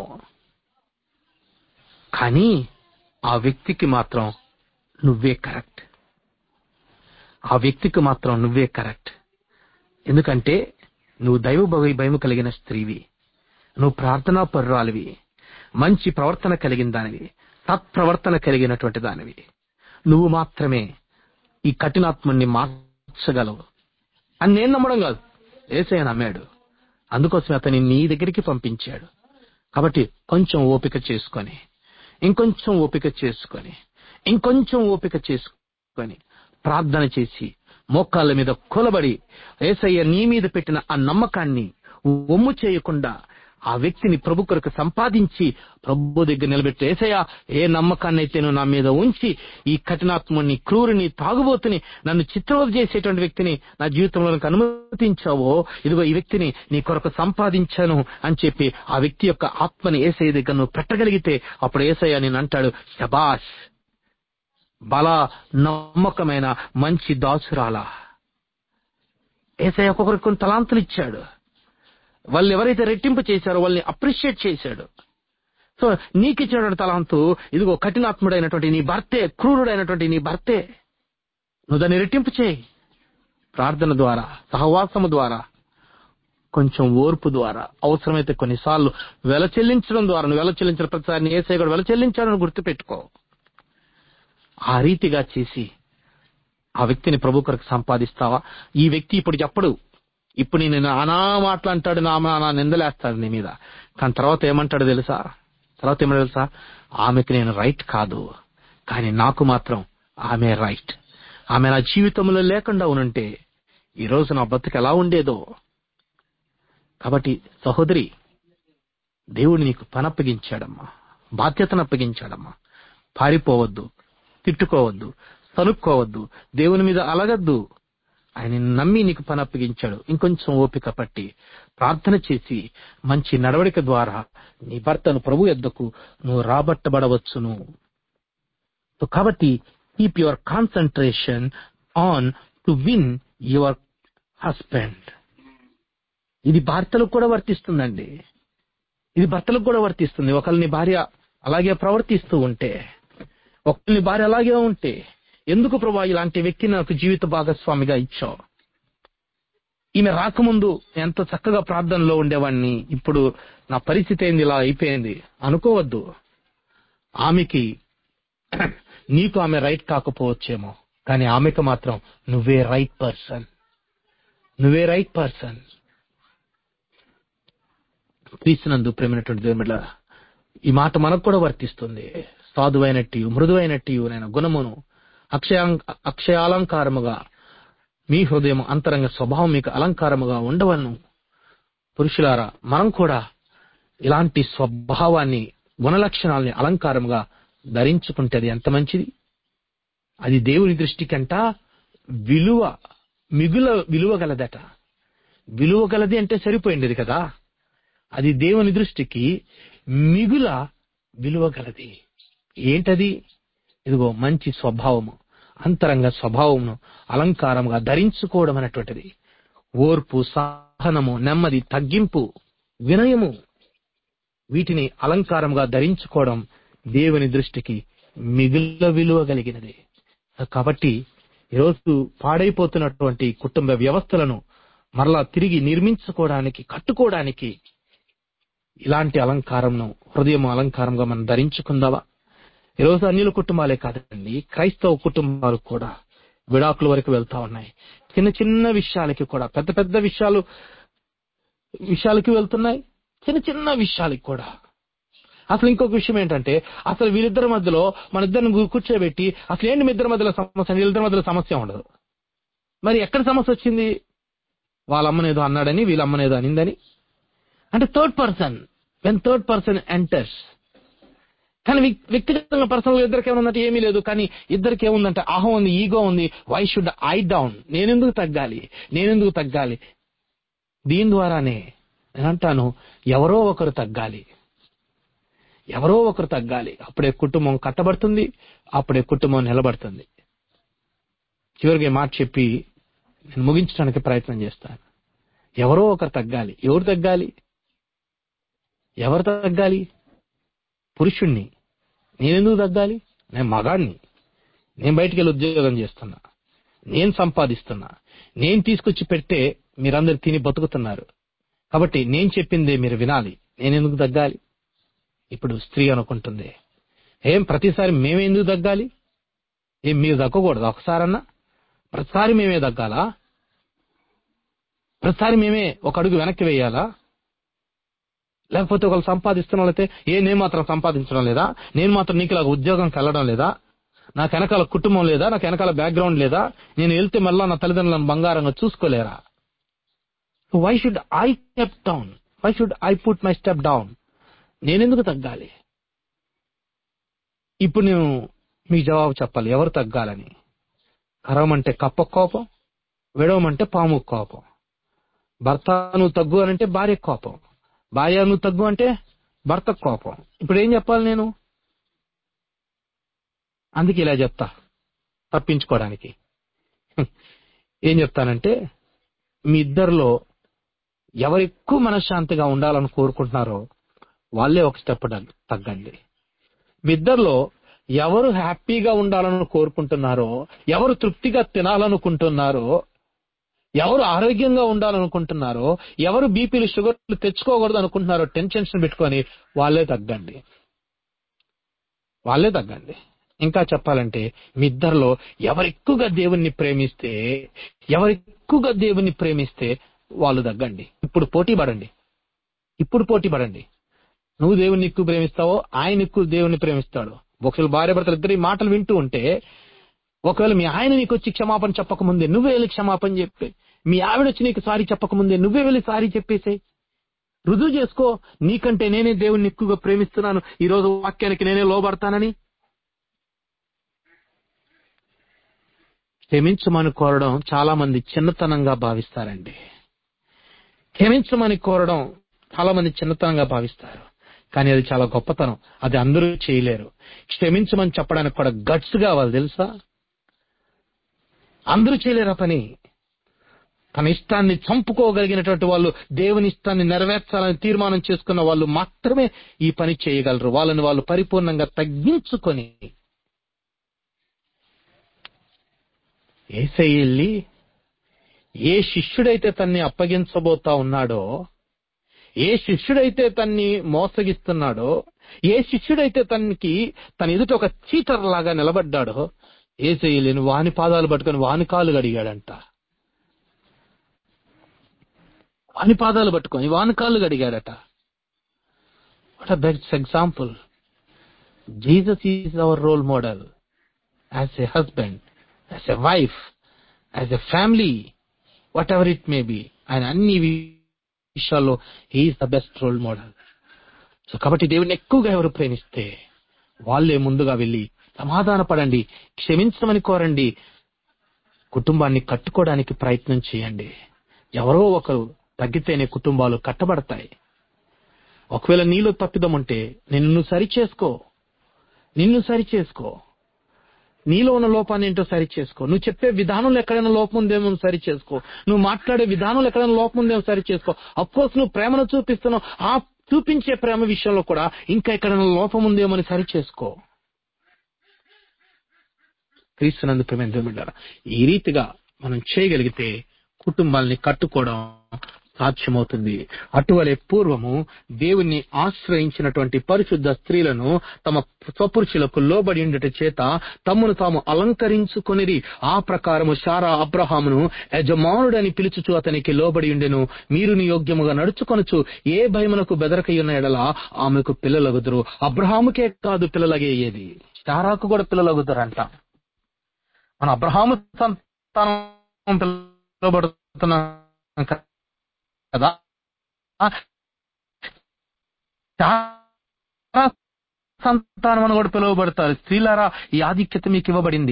కానీ ఆ వ్యక్తికి మాత్రం నువ్వే కరెక్ట్ ఆ వ్యక్తికి మాత్రం నువ్వే కరెక్ట్ ఎందుకంటే నువ్వు దైవ భయ- భయము కలిగిన స్త్రీవి నువ్వు ప్రార్థనా పరురాలివి మంచి ప్రవర్తన కలిగిన దానివి సత్ప్రవర్తన కలిగినటువంటి దానివి నువ్వు మాత్రమే ఈ కఠినాత్ముణ్ణి మార్చగలవు అని నేను నమ్మడం కాదు ఏసయ్య నమ్మాడు అందుకోసం అతని నీ దగ్గరికి పంపించాడు కాబట్టి కొంచెం ఓపిక చేసుకొని ఇంకొంచెం ఓపిక చేసుకొని ఇంకొంచెం ఓపిక చేసుకొని ప్రార్థన చేసి మోకాళ్ళ మీద కొలబడి ఏసయ్య నీ మీద పెట్టిన ఆ నమ్మకాన్ని ఒమ్ము చేయకుండా ఆ వ్యక్తిని ప్రభు కొరకు సంపాదించి ప్రభు దగ్గర నిలబెట్టి ఏసయ్య ఏ నమ్మకాన్ని అయితే నువ్వు నా మీద ఉంచి ఈ కఠినాత్ముని క్రూరుని తాగుబోతుని నన్ను చిత్రవద చేసేటువంటి వ్యక్తిని నా జీవితంలో నాకు అనుమతించావో ఇదిగో ఈ వ్యక్తిని నీ కొరకు సంపాదించాను అని చెప్పి ఆ వ్యక్తి యొక్క ఆత్మని ఏసయ్య దగ్గర నువ్వు పెట్టగలిగితే అప్పుడు ఏసయ్య నేను అంటాడు శబాష్ బల నమ్మకమైన మంచి దాసురాలా ఏసయ్య ఒక్కొక్కరికి కొన్ని తలాంతులు ఇచ్చాడు వాళ్ళు ఎవరైతే రెట్టింపు చేశారో వాళ్ళని అప్రిషియేట్ చేశాడు సో నీకు ఇచ్చిన తలాంతు ఇదిగో కఠినాత్ముడైనటువంటి నీ భర్తే క్రూరుడైనటువంటి నీ భర్తే నువ్వు దాన్ని రెట్టింపు చేయి ప్రార్థన ద్వారా సహవాసము ద్వారా కొంచెం ఓర్పు ద్వారా అవసరమైతే కొన్నిసార్లు వెల చెల్లించడం ద్వారా నువ్వు వెల చెల్లించిన ప్రతిసారి ఏసై కూడా వెల చెల్లించాలని గుర్తుపెట్టుకో ఆ రీతిగా చేసి ఆ వ్యక్తిని ప్రభు కొరకు సంపాదిస్తావా ఈ వ్యక్తి ఇప్పుడు చెప్పడు ఇప్పుడు నేను అనా మాటలు అంటాడు నా నా నిందలేస్తాడు నీ మీద కానీ తర్వాత ఏమంటాడు తెలుసా తర్వాత ఏమంటాడు తెలుసా ఆమెకి నేను రైట్ కాదు కానీ నాకు మాత్రం ఆమె రైట్ ఆమె నా జీవితంలో లేకుండా ఉనుంటే ఈ రోజు నా బతుకు ఎలా ఉండేదో కాబట్టి సహోదరి దేవుడు నీకు పని అప్పగించాడమ్మా బాధ్యతను అప్పగించాడమ్మా పారిపోవద్దు తిట్టుకోవద్దు సనుక్కోవద్దు దేవుని మీద అలగద్దు ఆయన నమ్మి నీకు పని అప్పగించాడు ఇంకొంచెం ఓపిక పట్టి ప్రార్థన చేసి మంచి నడవడిక ద్వారా నీ భర్తను ప్రభు ఎద్దకు నువ్వు రాబట్టబడవచ్చును సో కాబట్టి keep your concentration on to win your husband ఇది భర్తలకు కూడా వర్తిస్తుందండి ఇది భర్తలకు కూడా వర్తిస్తుంది ఒకరిని భార్య అలాగే ప్రవర్తిస్తూ ఉంటే ఒకరిని భార్య అలాగే ఉంటే ఎందుకు ప్రభా ఇలాంటి వ్యక్తిని నాకు జీవిత భాగస్వామిగా ఇచ్చావు ఈమె రాకముందు ఎంత చక్కగా ప్రార్థనలో ఉండేవాడిని ఇప్పుడు నా పరిస్థితి ఏంది ఇలా అయిపోయింది అనుకోవద్దు ఆమెకి నీకు ఆమె రైట్ కాకపోవచ్చేమో కానీ ఆమెకు మాత్రం నువ్వే రైట్ పర్సన్ నువ్వే రైట్ పర్సన్ క్రీస్తునందు ప్రేమైనటువంటి దేవుని ఈ మాట మనకు కూడా వర్తిస్తుంది సాధువైనట్టు మృదువైనట్టు నేను గుణమును అక్షయ అక్షయాలంకారముగా మీ హృదయం అంతరంగ స్వభావం మీకు అలంకారముగా ఉండవలను పురుషులారా మనం కూడా ఇలాంటి స్వభావాన్ని గుణలక్షణాలని అలంకారముగా ధరించుకుంటే అది ఎంత మంచిది అది దేవుని దృష్టికంట విలువ మిగుల విలువ గలదట విలువ గలది అంటే సరిపోయింది కదా అది దేవుని దృష్టికి మిగుల విలువ గలది ఏంటది ఇదిగో మంచి స్వభావము అంతరంగ స్వభావమును అలంకారముగా ధరించుకోవడం అనేటువంటిది ఓర్పు సహనము నెమ్మది తగ్గింపు వినయము వీటిని అలంకారంగా ధరించుకోవడం దేవుని దృష్టికి మిగుల విలువ కలిగినది కాబట్టి ఈరోజు పాడైపోతున్నటువంటి కుటుంబ వ్యవస్థలను మరలా తిరిగి నిర్మించుకోవడానికి కట్టుకోవడానికి ఇలాంటి అలంకారంను హృదయం అలంకారంగా మనం ధరించుకుందావా ఈరోజు అన్యుల కుటుంబాలే కాదండి క్రైస్తవ కుటుంబాలు కూడా విడాకుల వరకు వెళ్తా ఉన్నాయి చిన్న చిన్న విషయాలకి కూడా పెద్ద పెద్ద విషయాలు విషయాలకి వెళ్తున్నాయి చిన్న చిన్న విషయాలకి కూడా అసలు ఇంకొక విషయం ఏంటంటే అసలు వీళ్ళిద్దరి మధ్యలో మన ఇద్దరిని కూర్చోబెట్టి అసలు ఏంటి మీ ఇద్దరి మధ్యలో సమస్య వీళ్ళిద్దరి మధ్యలో సమస్య ఉండదు మరి ఎక్కడ సమస్య వచ్చింది వాళ్ళ అమ్మనేదో అన్నాడని వీళ్ళ అమ్మనేదో అనిందని అంటే third person when third person enters కానీ వ్యక్తిగతంగా పర్సనల్ ఇద్దరికి ఏముందంటే ఏమీ లేదు కానీ ఇద్దరికి ఏముందంటే అహం ఉంది ఈగో ఉంది వై షుడ్ ఐ డౌన్ నేనెందుకు తగ్గాలి నేనెందుకు తగ్గాలి దీని ద్వారానే నేను అంటాను ఎవరో ఒకరు తగ్గాలి ఎవరో ఒకరు తగ్గాలి అప్పుడే కుటుంబం కట్టబడుతుంది అప్పుడే కుటుంబం నిలబడుతుంది చివరికి ఈ మాట చెప్పి నేను ముగించడానికి ప్రయత్నం చేస్తాను ఎవరో ఒకరు తగ్గాలి ఎవరు తగ్గాలి ఎవరు తగ్గాలి పురుషుణ్ణి నేనెందుకు తగ్గాలి నేను మగాడిని నేను బయటికి వెళ్ళి ఉద్యోగం చేస్తున్నా నేను సంపాదిస్తున్నా నేను తీసుకొచ్చి పెట్టే మీరందరు తిని బతుకుతున్నారు కాబట్టి నేను చెప్పిందే మీరు వినాలి నేనెందుకు తగ్గాలి ఇప్పుడు స్త్రీ అనుకుంటుంది ఏం ప్రతిసారి మేమెందుకు తగ్గాలి ఏం మీరు తగ్గకూడదు ఒకసారన్నా ప్రతిసారి మేమే తగ్గాలా ప్రతిసారి మేమే ఒక అడుగు వెనక్కి వేయాలా లేకపోతే ఒకళ్ళు సంపాదిస్తున్న వాళ్ళైతే ఏ నేను మాత్రం సంపాదించడం లేదా నేను మాత్రం నీకులాగా ఉద్యోగంకి వెళ్ళడం లేదా నాకు వెనకాల కుటుంబం లేదా నాకు వెనకాల బ్యాక్గ్రౌండ్ లేదా నేను వెళ్తే మళ్ళా నా తల్లిదండ్రులను బంగారంగా చూసుకోలేరా why should I keep down why should I put my step down నేనెందుకు తగ్గాలి ఇప్పుడు నేను మీ జవాబు చెప్పాలి ఎవరు తగ్గాలని కరవమంటే కప్ప కోపం విడవమంటే పాము కోపం భర్త నువ్వు తగ్గు అని అంటే భార్య కోపం భార్య నువ్వు తగ్గు అంటే భర్త కోపం ఇప్పుడు ఏం చెప్పాలి నేను అందుకే ఇలా చెప్తా తప్పించుకోవడానికి ఏం చెప్తానంటే మీ ఇద్దరిలో ఎవరు ఎక్కువ మనశ్శాంతిగా ఉండాలని కోరుకుంటున్నారో వాళ్ళే ఒక స్టెప్ తగ్గండి మీ ఇద్దరిలో ఎవరు హ్యాపీగా ఉండాలని కోరుకుంటున్నారో ఎవరు తృప్తిగా తినాలనుకుంటున్నారో ఎవరు ఆరోగ్యంగా ఉండాలనుకుంటున్నారో ఎవరు బీపీలు షుగర్లు తెచ్చుకోకూడదు అనుకుంటున్నారో టెన్షన్స్ పెట్టుకొని వాళ్ళే తగ్గండి వాళ్ళే తగ్గండి ఇంకా చెప్పాలంటే మీ ఇద్దరిలో ఎవరు ఎక్కువగా దేవుణ్ణి ప్రేమిస్తే ఎవరు ఎక్కువగా దేవుణ్ణి ప్రేమిస్తే వాళ్ళు తగ్గండి ఇప్పుడు పోటీ పడండి ఇప్పుడు పోటీ పడండి నువ్వు దేవుణ్ణి ఎక్కువ ప్రేమిస్తావో ఆయన ఎక్కువ దేవుణ్ణి ప్రేమిస్తాడు ఒకవేళ భార్య భర్తలు ఇద్దరు ఈ మాటలు వింటూ ఉంటే ఒకవేళ మీ ఆయన నీకు వచ్చి క్షమాపణ చెప్పకముందే నువ్వే వెళ్ళి క్షమాపణ చెప్పి మీ ఆవిడ వచ్చి నీకు సారీ చెప్పకముందే నువ్వే వెళ్ళి సారీ చెప్పేసాయి రుజువు చేసుకో నీకంటే నేనే దేవుణ్ణి ఎక్కువగా ప్రేమిస్తున్నాను ఈ రోజు వాక్యానికి నేనే లోబడతానని క్షమించమని కోరడం చాలా మంది చిన్నతనంగా భావిస్తారండి క్షమించమని కోరడం చాలా మంది చిన్నతనంగా భావిస్తారు కానీ అది చాలా గొప్పతనం అది అందరూ చేయలేరు క్షమించమని చెప్పడానికి కూడా గట్స్ కావాలి తెలుసా అందరూ చేయలేరు ఆ పని తన ఇష్టాన్ని చంపుకోగలిగినటువంటి వాళ్ళు దేవుని ఇష్టాన్ని నెరవేర్చాలని తీర్మానం చేసుకున్న వాళ్ళు మాత్రమే ఈ పని చేయగలరు వాళ్ళని వాళ్ళు పరిపూర్ణంగా తగ్గించుకొని ఏసై వెళ్ళి ఏ శిష్యుడైతే తన్ని అప్పగించబోతా ఉన్నాడో ఏ శిష్యుడైతే తన్ని మోసగిస్తున్నాడో ఏ శిష్యుడైతే తనకి తన ఎదుట ఒక చీటర్ లాగా నిలబడ్డాడో ఏసయ్యలేని వాని పాదాలు పట్టుకొని వాని కాలు గడిగాడంట వాని పాదాలు పట్టుకొని వాని కాళ్ళు గడిగాడట what a best example Jesus is our role model as a husband as a wife as a family whatever it may be ఆయన అన్ని విషయాల్లో he is the best role model so కాబట్టి దేవుని ఎక్కువగా ఎవరు ప్రేమిస్తే వాళ్ళే ముందుగా వెళ్ళి సమాధాన పడండి క్షమించమని కోరండి కుటుంబాన్ని కట్టుకోవడానికి ప్రయత్నం చేయండి ఎవరో ఒకరు తగ్గితేనే కుటుంబాలు కట్టబడతాయి ఒకవేళ నీలో తప్పిదం ఉంటే నిన్ను సరి చేసుకో నిన్ను సరి చేసుకో నీలో ఉన్న లోపాన్ని ఏంటో సరి చేసుకో నువ్వు చెప్పే విధానంలో ఎక్కడైనా లోపం ఉందేమో సరి చేసుకో నువ్వు మాట్లాడే విధానంలో ఎక్కడైనా లోపం ఉందేమో సరి చేసుకో అఫ్కోర్స్ నువ్వు ప్రేమను చూపిస్తున్నావు ఆ చూపించే ప్రేమ విషయంలో కూడా ఇంకా ఎక్కడైనా లోపం ఉందేమో అని సరి చేసుకో క్రీస్తునందు ప్రేమ బిడ్డారా ఈ రీతిగా మనం చేయగలిగితే కుటుంబాల్ని కట్టుకోవడం సాధ్యమవుతుంది అటువలే పూర్వము దేవుణ్ణి ఆశ్రయించినటువంటి పరిశుద్ధ స్త్రీలను తమ స్వపురుషులకు లోబడి ఉండట చేత తమ్మును తాము అలంకరించుకొనిరి ఆ ప్రకారము శారా అబ్రహామును యజమానుడని పిలుచుచు అతనికి లోబడి ఉండెను మీరు యోగ్యముగా నడుచుకొనచ్చు ఏ భయమునకు బెదరకయున్న ఎడల ఆమెకు పిల్లలగుదురు అబ్రహాముకే కాదు పిల్లలగేయేది శారాకు కూడా పిల్లలగుదురంట మన అబ్రహాము సంతానం పిలువబడుతున్నాం కదా చాలా సంతానం అని కూడా పిలువబడతారు స్త్రీలారా ఈ ఆధిక్యత మీకు ఇవ్వబడింది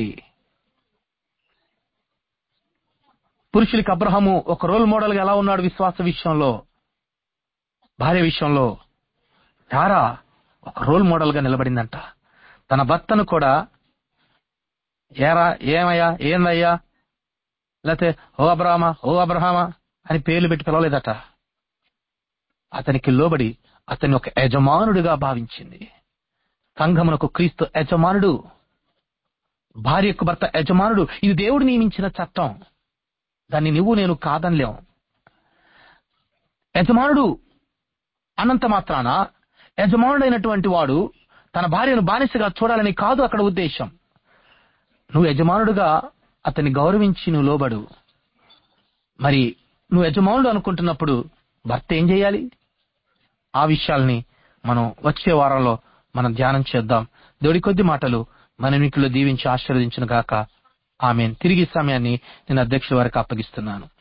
పురుషులకి అబ్రహము ఒక రోల్ మోడల్ గా ఎలా ఉన్నాడు విశ్వాస విషయంలో భార్య విషయంలో తారా ఒక రోల్ మోడల్ గా నిలబడిందంట తన భర్తను కూడా ఏరా ఏమయ్యా ఏందయ్యా లేకపోతే ఓ అబ్రహమా ఓ అబ్రహమా అని పేర్లు పెట్టి పిలవలేదట అతనికి లోబడి అతన్ని ఒక యజమానుడిగా భావించింది సంఘమునకు క్రీస్తు యజమానుడు భార్యకు భర్త యజమానుడు ఇది దేవుడు నియమించిన చట్టం దాన్ని నువ్వు నేను కాదనిలేం యజమానుడు అనంత మాత్రాన యజమానుడైనటువంటి వాడు తన భార్యను బానిసగా చూడాలని కాదు అక్కడ ఉద్దేశం నువ్వు యజమానుడుగా అతన్ని గౌరవించి నువ్వు లోబడు మరి నువ్వు యజమానుడు అనుకుంటున్నప్పుడు భర్త ఏం చేయాలి ఆ విషయాల్ని మనం వచ్చే వారంలో మనం ధ్యానం చేద్దాం దేవుడి కొద్ది మాటలు మన ఎన్నికల్లో దీవించి ఆశీర్వదించిన గాక ఆమె తిరిగి సమయాన్ని నేను అధ్యక్షుల వారికి అప్పగిస్తున్నాను